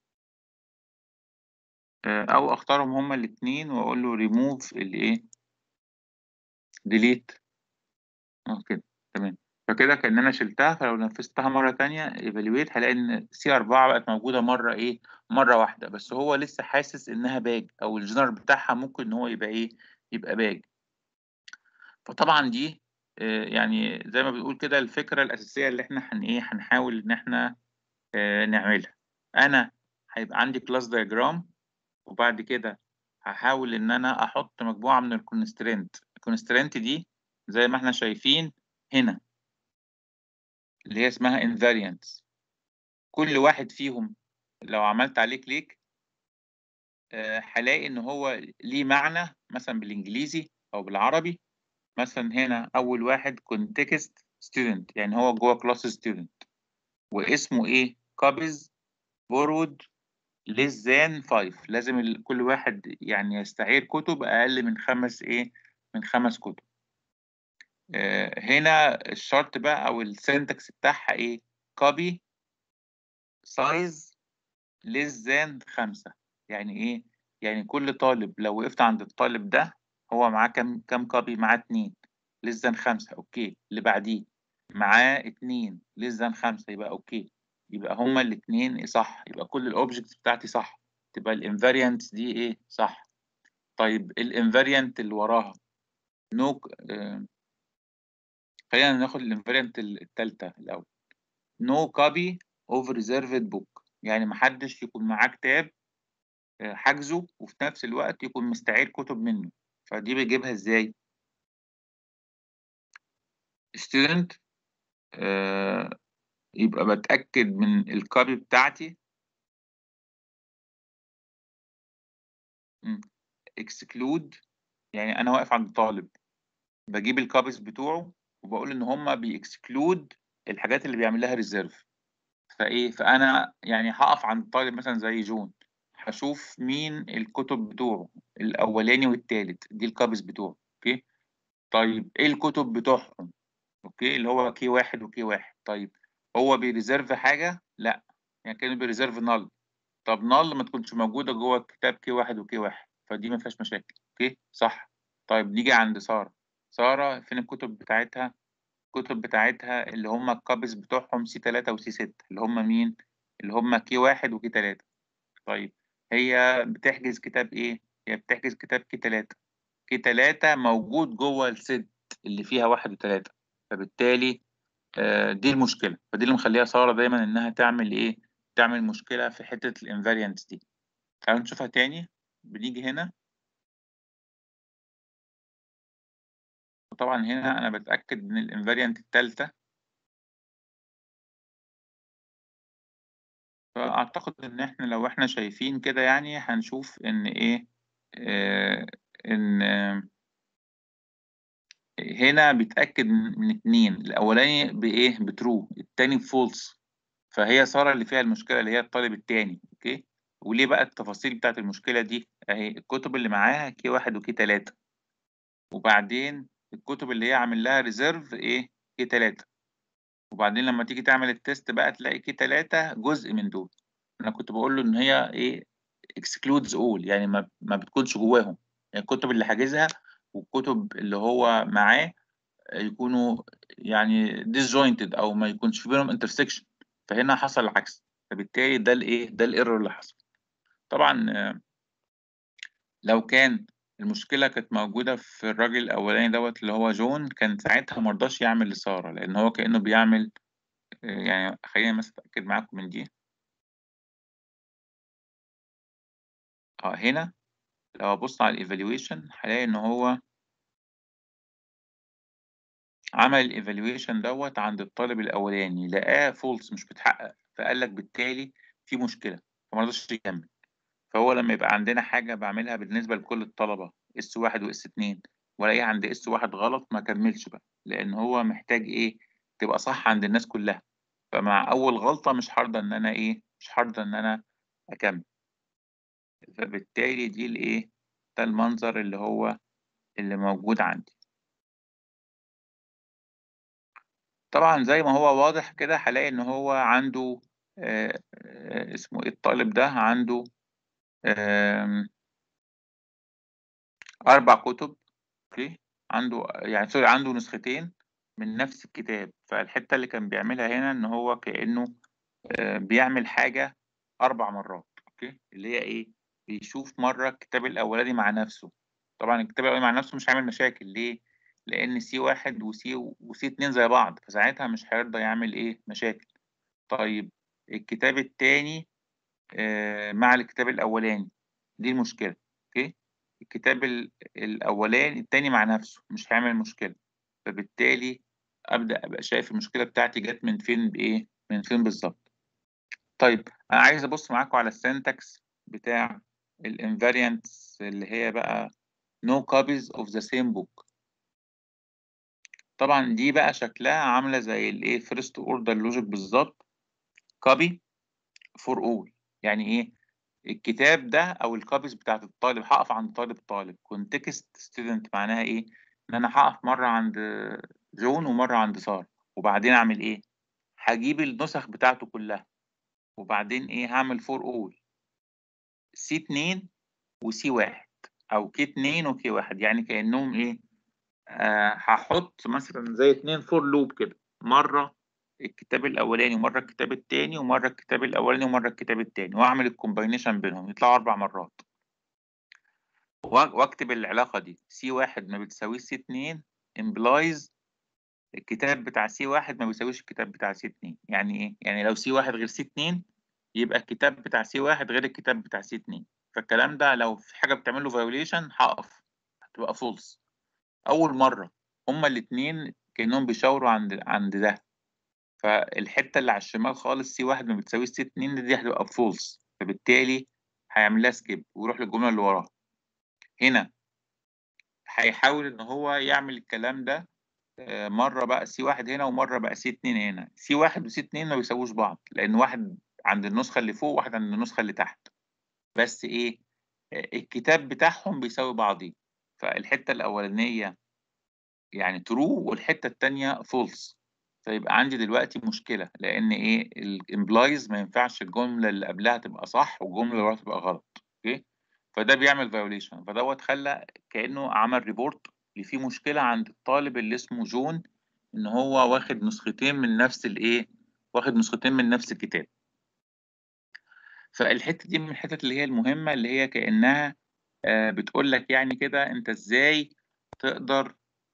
أو أختارهم هما الاتنين وأقول له ريموف الإيه ديليت اه كده تمام فكده كأن أنا شلتها فلو نفذتها مرة تانية ايفالويت هلاقي إن سي أربعة بقت موجودة مرة إيه مرة واحدة بس هو لسه حاسس إنها باج أو الجنر بتاعها ممكن إن هو يبقى إيه يبقى باج فطبعا دي آه، يعني زي ما بنقول كده الفكرة الأساسية اللي إحنا هن إيه هنحاول إن إحنا آه، نعملها أنا هيبقى عندي كلاس دايجرام وبعد كده هحاول إن أنا أحط مجموعة من الكونسترينت الكونسترينت دي زي ما إحنا شايفين هنا اللي هي اسمها invariants كل واحد فيهم لو عملت عليه كليك آه، هلاقي ان هو ليه معنى مثلا بالانجليزي او بالعربي مثلا هنا اول واحد context student يعني هو جوه كلاس student واسمه ايه copies borrowed less than 5 لازم ال- كل واحد يعني يستعير كتب اقل من خمس ايه من خمس كتب آه، هنا الشرط بقى او السنتكس بتاعها ايه copy size less than خمسة يعني ايه يعني كل طالب لو وقفت عند الطالب ده هو معاه كام كام كوبي معاه اتنين less than خمسة اوكي اللي بعديه معاه اتنين less than خمسة يبقى اوكي يبقى هما الاتنين صح يبقى كل الاوبجكتس بتاعتي صح تبقى الانفاريانتس دي ايه صح طيب الانفاريانت اللي وراها نو آه خلينا ناخد الانفاريانت التالتة الاول no copy of reserved book يعني محدش يكون معاه كتاب آه، حجزه وفي نفس الوقت يكون مستعير كتب منه فدي بجيبها ازاي student آه، يبقى بتأكد من الكوبي بتاعتي مم. exclude يعني انا واقف عند طالب بجيب الكوبيز بتوعه وبقول ان هما بيكسكلود الحاجات اللي بيعمل لها ريزيرف فايه فانا يعني هقف عند طالب مثلا زي جون هشوف مين الكتب بتوعه الاولاني والتالت دي الكوبيز بتوعه اوكي طيب ايه الكتب بتوعهم اوكي اللي هو كي واحد وكي واحد طيب هو بيريزيرف حاجة لا يعني كانوا بيريزيرف نال طب نال ما تكونش موجودة جوه كتاب كي واحد وكي واحد فدي ما فيهاش مشاكل اوكي صح طيب نيجي عند سارة سارة فين الكتب بتاعتها الكتب بتاعتها اللي هم الكابس بتوعهم سي 3 وسي 6 اللي هم مين اللي هم كي واحد وكي 3 طيب هي بتحجز كتاب ايه هي بتحجز كتاب كي 3 كي 3 موجود جوه الست اللي فيها واحد وثلاثة فبالتالي آه، دي المشكلة فدي اللي مخليها سارة دايما إنها تعمل إيه؟ تعمل مشكلة في حتة الانفاريانتس دي تعالوا نشوفها تاني بنيجي هنا وطبعا هنا أنا بتأكد من الانفاريانت التالتة فأعتقد إن إحنا لو إحنا شايفين كده يعني هنشوف إن إيه آه إن آه هنا بيتأكد من من اتنين الأولاني بإيه؟ بترو التاني بفولس فهي سارة اللي فيها المشكلة اللي هي الطالب التاني أوكي وليه بقى التفاصيل بتاعت المشكلة دي أهي الكتب اللي معاها كي واحد وكي تلاتة وبعدين الكتب اللي هي عامل لها ريزيرف إيه كي تلاتة وبعدين لما تيجي تعمل التيست بقى تلاقي كي تلاتة جزء من دول أنا كنت بقول له إن هي إيه excludes all يعني ما, ما بتكونش جواهم يعني الكتب اللي حاجزها والكتب اللي هو معاه يكونوا يعني disjointed أو ما يكونش في بينهم intersection فهنا حصل العكس فبالتالي ده الايه ده الايرور اللي حصل طبعا آه، لو كان المشكله كانت موجوده في الراجل الاولاني دوت اللي هو جون كان ساعتها مرضاش يعمل لساره لان هو كانه بيعمل آه، يعني خلينا مثلا اتاكد معاكم من دي اه هنا لو ابص على الايفالويشن هلاقي ان هو عمل الايفالويشن دوت عند الطالب الاولاني لقاه فولس مش بتحقق فقال لك بالتالي في مشكله فما رضاش يكمل فهو لما يبقى عندنا حاجه بعملها بالنسبه لكل الطلبه اس واحد واس اتنين والاقي عند اس واحد غلط ما كملش بقى لان هو محتاج ايه تبقى صح عند الناس كلها فمع اول غلطه مش هرضى ان انا ايه مش هرضى ان انا اكمل فبالتالي دي الايه ده المنظر اللي هو اللي موجود عندي طبعا زي ما هو واضح كده هلاقي ان هو عنده آه آه اسمه ايه الطالب ده عنده آه اربع كتب اوكي عنده يعني سوري عنده نسختين من نفس الكتاب فالحته اللي كان بيعملها هنا ان هو كانه بيعمل حاجه اربع مرات اوكي اللي هي ايه بيشوف مره الكتاب الاولاني مع نفسه طبعا الكتاب الاولاني مع نفسه مش هيعمل مشاكل ليه لان سي واحد وسي وسي اتنين زي بعض فساعتها مش هيرضى يعمل ايه مشاكل طيب الكتاب التاني آه مع الكتاب الاولاني دي المشكله اوكي الكتاب الاولاني التاني مع نفسه مش هيعمل مشكله فبالتالي ابدا ابقى شايف المشكله بتاعتي جت من فين بايه من فين بالظبط طيب انا عايز ابص معاكم على السنتكس بتاع الانفاريانتس اللي هي بقى no copies of the same book طبعا دي بقى شكلها عامله زي الايه first order logic بالظبط copy for all يعني ايه الكتاب ده او الكوبيز بتاعت الطالب هقف عند طالب طالب كونتكست ستودنت معناها ايه ان انا هقف مره عند جون ومره عند ساره وبعدين اعمل ايه هجيب النسخ بتاعته كلها وبعدين ايه هعمل فور اول سي 2 وسي 1 او كي 2 وكي 1 يعني كانهم ايه آه هحط مثلا زي اتنين فور لوب كده مره الكتاب الاولاني ومره الكتاب التاني ومره الكتاب الاولاني ومره الكتاب التاني واعمل الكومباينيشن بينهم يطلعوا اربع مرات واكتب العلاقه دي سي واحد ما بتساويش سي 2 امبلايز الكتاب بتاع سي واحد ما بيساويش الكتاب بتاع سي 2 يعني ايه يعني لو سي واحد غير سي 2 يبقى الكتاب بتاع سي واحد غير الكتاب بتاع سي 2 فالكلام ده لو في حاجه بتعمل له فايوليشن هقف هتبقى فولس اول مره هما الاثنين كانهم بيشاوروا عند عند ده فالحته اللي على الشمال خالص سي واحد ما بتساويش سي 2 دي هتبقى فولس فبالتالي هيعمل لها سكيب ويروح للجمله اللي وراها هنا هيحاول ان هو يعمل الكلام ده مره بقى سي واحد هنا ومره بقى سي اتنين هنا سي واحد وسي اتنين ما بيساووش بعض لان واحد عند النسخه اللي فوق وواحد عند النسخه اللي تحت بس ايه الكتاب بتاعهم بيساوي بعضيه فالحته الاولانيه يعني ترو والحته الثانيه فولس فيبقى عندي دلوقتي مشكله لان ايه الامبلايز ما ينفعش الجمله اللي قبلها تبقى صح والجمله اللي وراها تبقى غلط اوكي فده بيعمل فايوليشن فدوت خلى كانه عمل ريبورت اللي فيه مشكله عند الطالب اللي اسمه جون ان هو واخد نسختين من نفس الايه واخد نسختين من نفس الكتاب فالحته دي من الحتت اللي هي المهمه اللي هي كانها آه بتقول لك يعني كده انت ازاي تقدر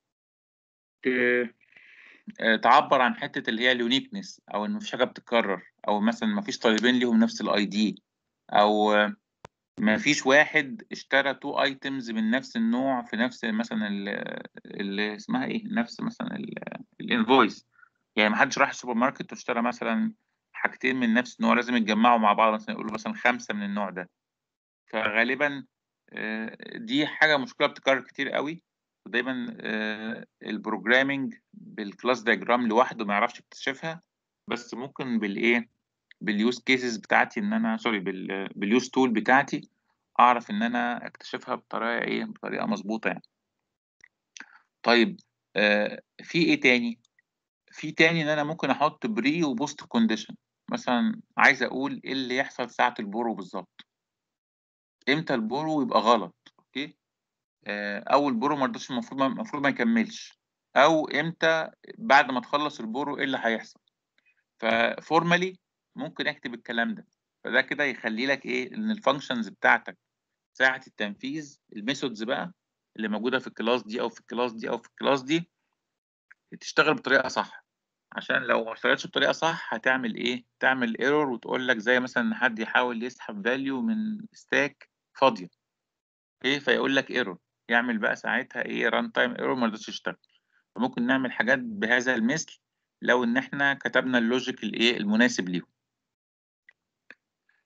تعبر عن حته اللي هي اليونيكنس او ان مفيش حاجه بتتكرر او مثلا مفيش طالبين ليهم نفس الاي دي او مفيش واحد اشترى تو ايتمز من نفس النوع في نفس مثلا اللي اسمها ايه نفس مثلا الانفويس يعني ما حدش راح السوبر ماركت واشترى مثلا حاجتين من نفس النوع لازم يتجمعوا مع بعض مثلا يقولوا مثلا خمسه من النوع ده فغالبا دي حاجه مشكله بتتكرر كتير قوي ودايما البروجرامينج بالكلاس دياجرام لوحده ما يعرفش يكتشفها بس ممكن بالايه باليوز كيسز بتاعتي ان انا سوري باليوز تول بتاعتي اعرف ان انا اكتشفها بطريقه ايه بطريقه مظبوطه يعني طيب آه في ايه تاني في تاني ان انا ممكن احط بري وبوست كونديشن مثلا عايز اقول ايه اللي يحصل ساعه البورو بالظبط امتى البورو يبقى غلط اوكي آه اول بورو ما رضاش المفروض المفروض ما يكملش او امتى بعد ما تخلص البورو ايه اللي هيحصل ففورمالي ممكن اكتب الكلام ده فده كده يخلي لك ايه ان الفانكشنز بتاعتك ساعه التنفيذ الميثودز بقى اللي موجوده في الكلاس دي او في الكلاس دي او في الكلاس دي تشتغل بطريقه صح عشان لو ما اشتغلتش بطريقه صح هتعمل ايه تعمل ايرور وتقول لك زي مثلا ان حد يحاول يسحب فاليو من ستاك فاضيه ايه فيقول لك ايرور يعمل بقى ساعتها ايه ران تايم ايرور ما رضاش يشتغل فممكن نعمل حاجات بهذا المثل لو ان احنا كتبنا اللوجيك الايه المناسب ليهم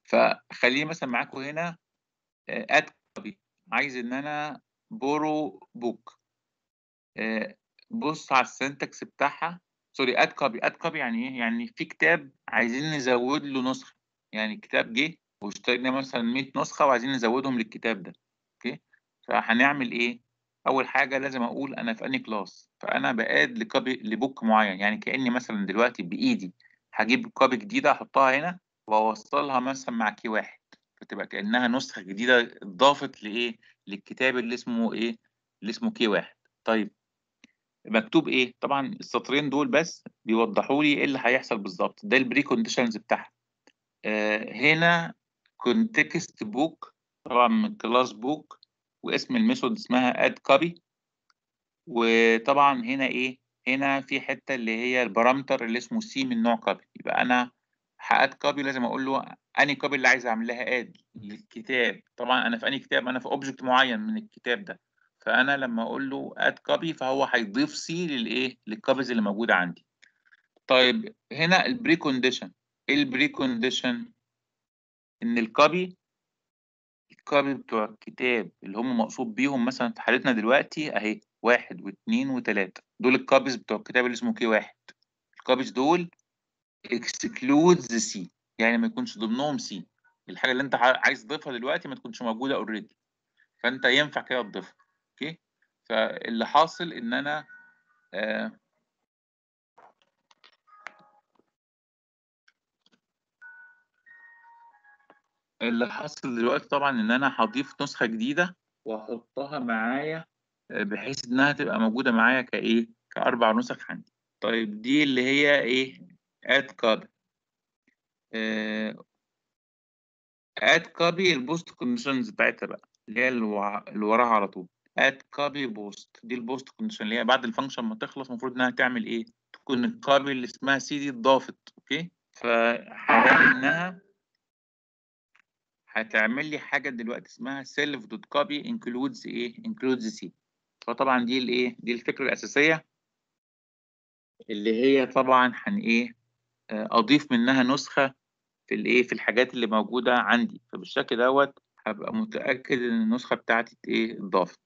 فخليني مثلا معاكم هنا اد كوبي عايز ان انا بورو بوك بص على السنتكس بتاعها سوري اد كوبي اد كوبي يعني ايه يعني في كتاب عايزين نزود له نسخه يعني كتاب جه واشترينا مثلا 100 نسخه وعايزين نزودهم للكتاب ده اوكي فهنعمل ايه اول حاجه لازم اقول انا في انهي كلاس فانا باد لكوبي لبوك معين يعني كاني مثلا دلوقتي بايدي هجيب كوبي جديده احطها هنا واوصلها مثلا مع كي واحد فتبقى كانها نسخه جديده اضافت لايه للكتاب اللي اسمه ايه اللي اسمه كي واحد طيب مكتوب ايه طبعا السطرين دول بس بيوضحوا لي ايه اللي هيحصل بالظبط ده البري كونديشنز بتاعها آه هنا كونتكست بوك طبعا من كلاس بوك واسم الميثود اسمها اد كوبي وطبعا هنا ايه هنا في حته اللي هي البارامتر اللي اسمه سي من نوع كوبي يبقى انا هاد كوبي لازم اقول له انهي كوبي اللي عايز اعمل لها اد للكتاب طبعا انا في انهي كتاب انا في اوبجكت معين من الكتاب ده فانا لما اقول له اد كوبي فهو هيضيف سي للايه للكوبيز اللي موجوده عندي طيب هنا البري كونديشن ايه البري كونديشن ان الكوبي الكوبي بتوع الكتاب اللي هم مقصود بيهم مثلا في حالتنا دلوقتي اهي واحد واثنين وثلاثة دول الكوبيز بتوع الكتاب اللي اسمه كي واحد الكوبيز دول excludes سي يعني ما يكونش ضمنهم سي الحاجة اللي انت عايز تضيفها دلوقتي ما تكونش موجودة اوريدي فانت ينفع كده تضيفها اوكي فاللي حاصل ان انا آه اللي حاصل دلوقتي طبعا ان انا هضيف نسخه جديده واحطها معايا بحيث انها تبقى موجوده معايا كايه كاربع نسخ عندي طيب دي اللي هي ايه اد كوبي اد كوبي البوست كونديشنز بتاعتها بقى اللي هي اللي وراها على طول اد كوبي بوست دي البوست كونديشن اللي هي بعد الفانكشن ما تخلص المفروض انها تعمل ايه تكون الكوبي اللي اسمها سي دي اتضافت اوكي فهلاقي انها هتعمل لي حاجه دلوقتي اسمها سيلف دوت كوبي انكلودز ايه انكلودز سي فطبعا دي الايه دي الفكره الاساسيه اللي هي طبعا هن ايه اضيف منها نسخه في الايه في الحاجات اللي موجوده عندي فبالشكل دوت هبقى متاكد ان النسخه بتاعتي ايه اتضافت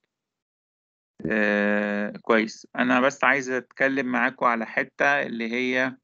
آه كويس انا بس عايز اتكلم معاكم على حته اللي هي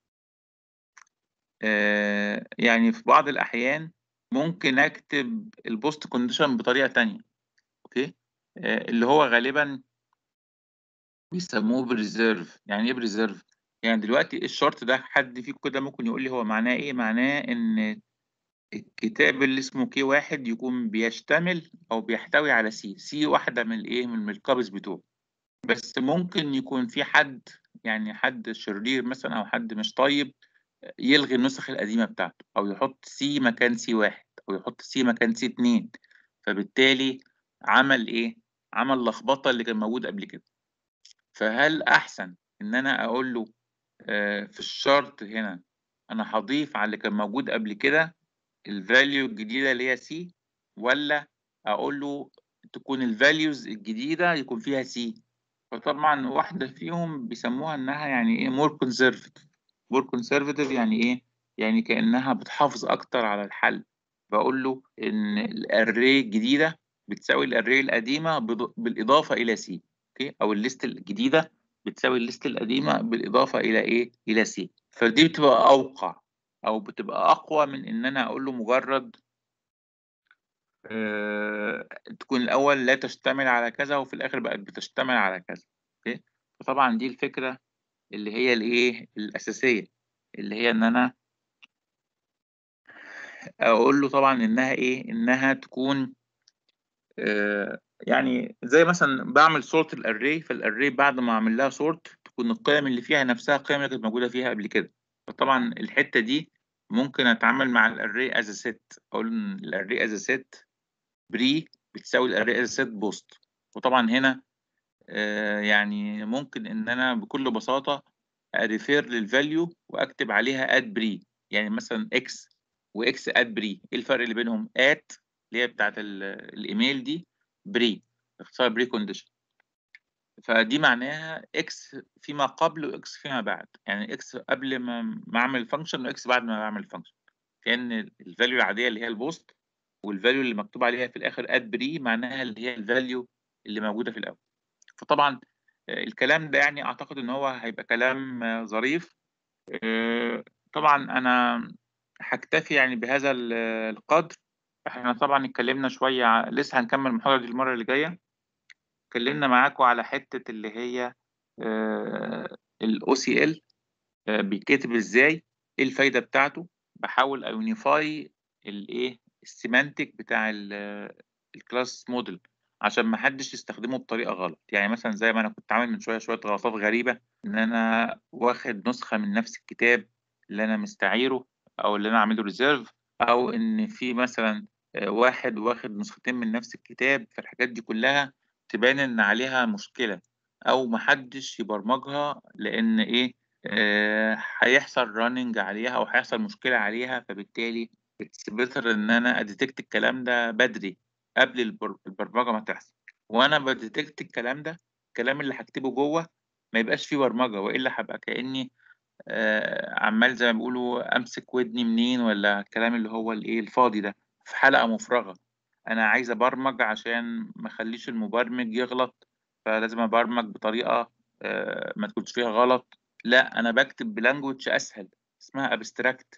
آه يعني في بعض الاحيان ممكن اكتب البوست كونديشن بطريقه تانية اوكي آه اللي هو غالبا بيسموه بريزيرف يعني ايه بريزيرف يعني دلوقتي الشرط ده حد فيكم كده ممكن يقول لي هو معناه ايه معناه ان الكتاب اللي اسمه كي واحد يكون بيشتمل او بيحتوي على سي سي واحده من الايه من الكابز بتوعه بس ممكن يكون في حد يعني حد شرير مثلا او حد مش طيب يلغي النسخ القديمه بتاعته او يحط سي مكان سي واحد او يحط سي مكان سي اتنين فبالتالي عمل ايه عمل لخبطه اللي كان موجود قبل كده فهل احسن ان انا اقول له آه في الشرط هنا انا هضيف على اللي كان موجود قبل كده الفاليو الجديده اللي هي سي ولا اقول له تكون الفاليوز الجديده يكون فيها سي فطبعا واحده فيهم بيسموها انها يعني ايه مور كونسرفتيف مور كونسرفتيف يعني ايه يعني كانها بتحافظ اكتر على الحل بقول له ان الاري الجديده بتساوي الاري القديمه بالاضافه الى سي اوكي او الليست الجديده بتساوي الليست القديمه بالاضافه الى ايه الى سي فدي بتبقى اوقع او بتبقى اقوى من ان انا اقول له مجرد أه تكون الاول لا تشتمل على كذا وفي الاخر بقت بتشتمل على كذا اوكي فطبعا دي الفكره اللي هي الايه الاساسيه اللي هي ان انا اقول له طبعا انها ايه انها تكون أه يعني زي مثلا بعمل سورت الاري فالاري بعد ما اعمل لها سورت تكون القيم اللي فيها نفسها القيم اللي كانت موجوده فيها قبل كده فطبعا الحته دي ممكن اتعامل مع الاري از سيت اقول ان الاري از سيت بري بتساوي الاري از سيت بوست وطبعا هنا آه يعني ممكن ان انا بكل بساطه اريفير للفاليو واكتب عليها اد بري يعني مثلا اكس واكس اد بري ايه الفرق اللي بينهم ات اللي هي بتاعت الايميل دي بري اختصار بري كونديشن فدي معناها اكس فيما قبل واكس فيما بعد يعني اكس قبل ما ما اعمل الفانكشن واكس بعد ما بعمل الفانكشن كان الفاليو العاديه اللي هي البوست والفاليو اللي مكتوب عليها في الاخر اد بري معناها اللي هي الفاليو اللي موجوده في الاول فطبعا آه، الكلام ده يعني اعتقد ان هو هيبقى كلام آه، ظريف آه، طبعا انا هكتفي يعني بهذا ال- القدر احنا طبعا اتكلمنا شويه ع- لسه هنكمل المحاضره دي المره اللي جايه اتكلمنا معاكم على حته اللي هي الاو سي ال بيتكتب ازاي ايه الفايده بتاعته بحاول ايونيفاي الايه السيمانتك بتاع الكلاس موديل عشان ما حدش يستخدمه بطريقه غلط يعني مثلا زي ما انا كنت عامل من شويه شويه غلطات غريبه ان انا واخد نسخه من نفس الكتاب اللي انا مستعيره او اللي انا عامله ريزيرف او ان في مثلا آه، واحد واخد نسختين من نفس الكتاب فالحاجات دي كلها تبان ان عليها مشكله او محدش يبرمجها لان ايه آه، هيحصل راننج عليها او هيحصل مشكله عليها فبالتالي اتس بيتر ان انا اديتكت الكلام ده بدري قبل البر- البرمجه ما تحصل وانا بديتكت الكلام ده الكلام اللي هكتبه جوه ما يبقاش فيه برمجه والا هبقى كاني آه، عمال زي ما بيقولوا امسك ودني منين ولا الكلام اللي هو الايه الفاضي ده في حلقه مفرغه انا عايز ابرمج عشان ما اخليش المبرمج يغلط فلازم ابرمج بطريقه آه، ما تكونش فيها غلط لا انا بكتب بلانجوج اسهل اسمها ابستراكت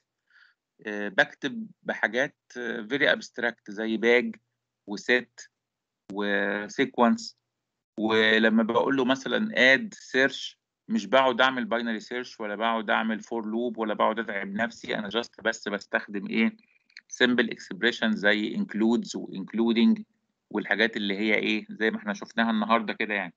بكتب بحاجات فيري ابستراكت زي باج وسيت وسيكونس ولما بقول له مثلا اد سيرش مش بقعد اعمل باينري سيرش ولا بقعد اعمل فور لوب ولا بقعد اتعب نفسي انا جاست بس بستخدم ايه سمبل اكسبريشن زي انكلودز وانكلودنج والحاجات اللي هي ايه زي ما احنا شفناها النهارده كده يعني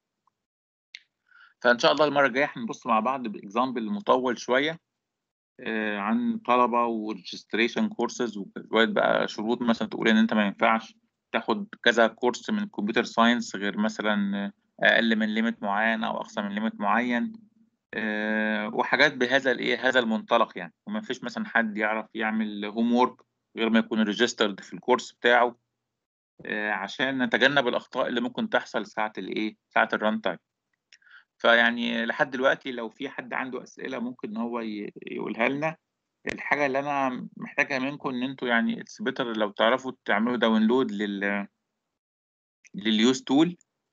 فان شاء الله المره الجايه هنبص مع بعض باكزامبل مطول شويه آه، عن طلبه وريجستريشن كورسز وشويه بقى شروط مثلا تقول ان انت ما ينفعش تاخد كذا كورس من الكمبيوتر ساينس غير مثلا اقل من ليميت معين او اقصى من ليميت معين آه، وحاجات بهذا الايه هذا المنطلق يعني وما فيش مثلا حد يعرف يعمل هوم وورك غير ما يكون ريجسترد في الكورس بتاعه آه، عشان نتجنب الاخطاء اللي ممكن تحصل ساعه الايه ساعه الران تايم فيعني لحد دلوقتي لو في حد عنده اسئله ممكن ان هو ي- يقولها لنا الحاجه اللي انا محتاجها منكم ان انتوا يعني اتس بيتر لو تعرفوا تعملوا داونلود لل لليوز تول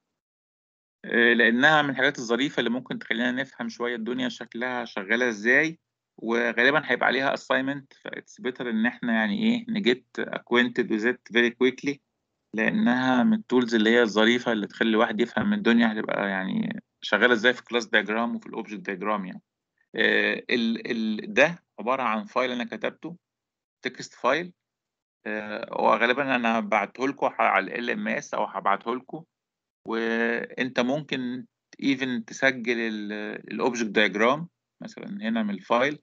لانها من الحاجات الظريفه اللي ممكن تخلينا نفهم شويه الدنيا شكلها شغاله ازاي وغالبا هيبقى عليها assignment فاتس بيتر ان احنا يعني ايه نجيت acquainted with it very quickly لانها من التولز اللي هي الظريفه اللي تخلي الواحد يفهم الدنيا هتبقى يعني شغاله ازاي في كلاس دياجرام وفي الاوبجكت دياجرام يعني آه، ال ال ده عباره عن فايل انا كتبته تكست فايل وغالبا انا بعته لكم على ال ام اس او هبعته لكم وانت ممكن ايفن تسجل الاوبجكت دياجرام مثلا هنا من الفايل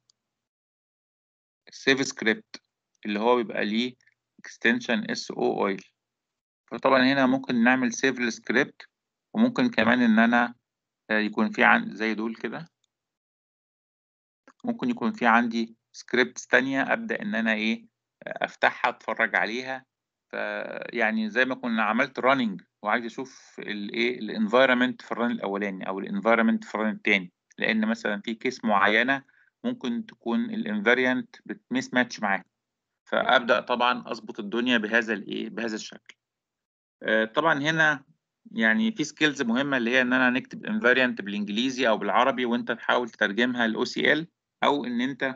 سيف سكريبت اللي هو بيبقى ليه اكستنشن اس او اويل فطبعا هنا ممكن نعمل سيف للسكريبت وممكن كمان ان انا آه، يكون في عن زي دول كده ممكن يكون في عندي سكريبتس تانية ابدا ان انا ايه افتحها اتفرج عليها فيعني زي ما كنا عملت راننج وعايز اشوف الايه الانفايرمنت في الران الاولاني او الانفايرمنت في الران التاني لان مثلا في كيس معينه ممكن تكون الانفاريانت بتمس ماتش معاها فابدا طبعا اظبط الدنيا بهذا الايه بهذا الشكل آه، طبعا هنا يعني في سكيلز مهمه اللي هي ان انا نكتب انفاريانت بالانجليزي او بالعربي وانت تحاول تترجمها لاو سي ال او ان انت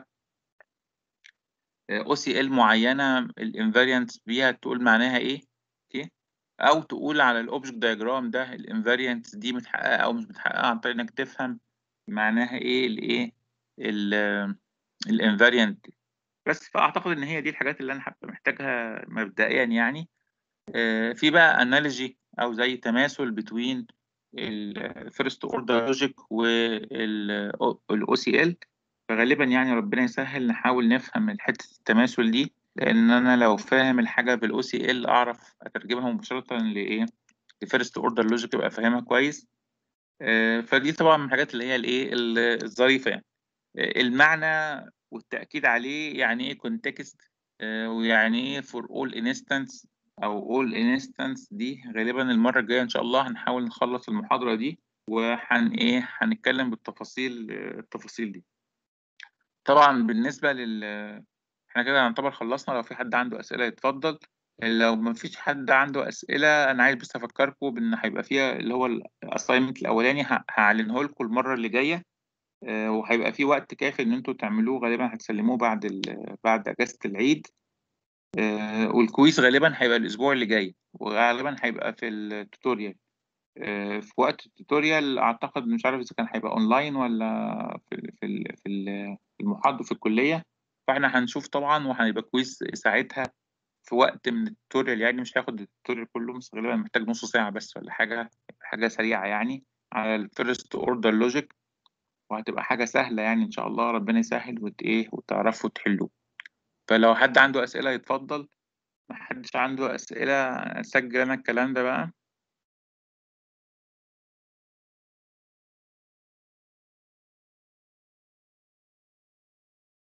او سي ال معينه الانفاريانتس بيها تقول معناها ايه اوكي او تقول على الاوبجكت دايجرام ده الانفاريانتس دي متحققه او مش متحققه عن طريق انك تفهم معناها ايه الايه الانفاريانت بس فاعتقد ان هي دي الحاجات اللي انا هبقى محتاجها مبدئيا يعني آه، في بقى انالوجي او زي تماثل بين الفيرست اوردر لوجيك والاو سي ال فغالبا يعني ربنا يسهل نحاول نفهم حته التماثل دي لان انا لو فاهم الحاجه بالاو سي ال اعرف اترجمها مباشره لايه لفيرست اوردر لوجيك ابقى فاهمها كويس آه، فدي طبعا من الحاجات اللي هي الايه الظريفه يعني آه، المعنى والتاكيد عليه يعني ايه كونتكست ويعني ايه فور اول انستنس او all instance دي غالبا المره الجايه ان شاء الله هنحاول نخلص المحاضره دي وهن ايه هنتكلم بالتفاصيل التفاصيل دي طبعا بالنسبه لل احنا كده نعتبر خلصنا لو في حد عنده أسئلة يتفضل لو ما فيش حد عنده أسئلة أنا عايز بس أفكركم بإن هيبقى فيها اللي هو الأسايمنت الأولاني ه- هعلنه لكم المرة اللي جاية آه، وهيبقى في وقت كافي إن أنتوا تعملوه غالبا هتسلموه بعد ال... بعد أجازة العيد آه، والكويس غالبا هيبقى الأسبوع اللي جاي وغالبا هيبقى في التوتوريال آه، في وقت التوتوريال أعتقد مش عارف إذا كان هيبقى أونلاين ولا في ال- في ال- في ال- في المحاضرة في الكلية فإحنا هنشوف طبعا وهيبقى كويس ساعتها في وقت من التوتوريال يعني مش هياخد التوتوريال كله بس غالبا محتاج نص ساعة بس ولا حاجة حاجة سريعة يعني على الفيرست اوردر لوجيك وهتبقى حاجة سهلة يعني إن شاء الله ربنا يسهل وت إيه وتعرفوا تحلوه فلو حد عنده أسئلة يتفضل محدش عنده أسئلة أسجل أنا الكلام ده بقى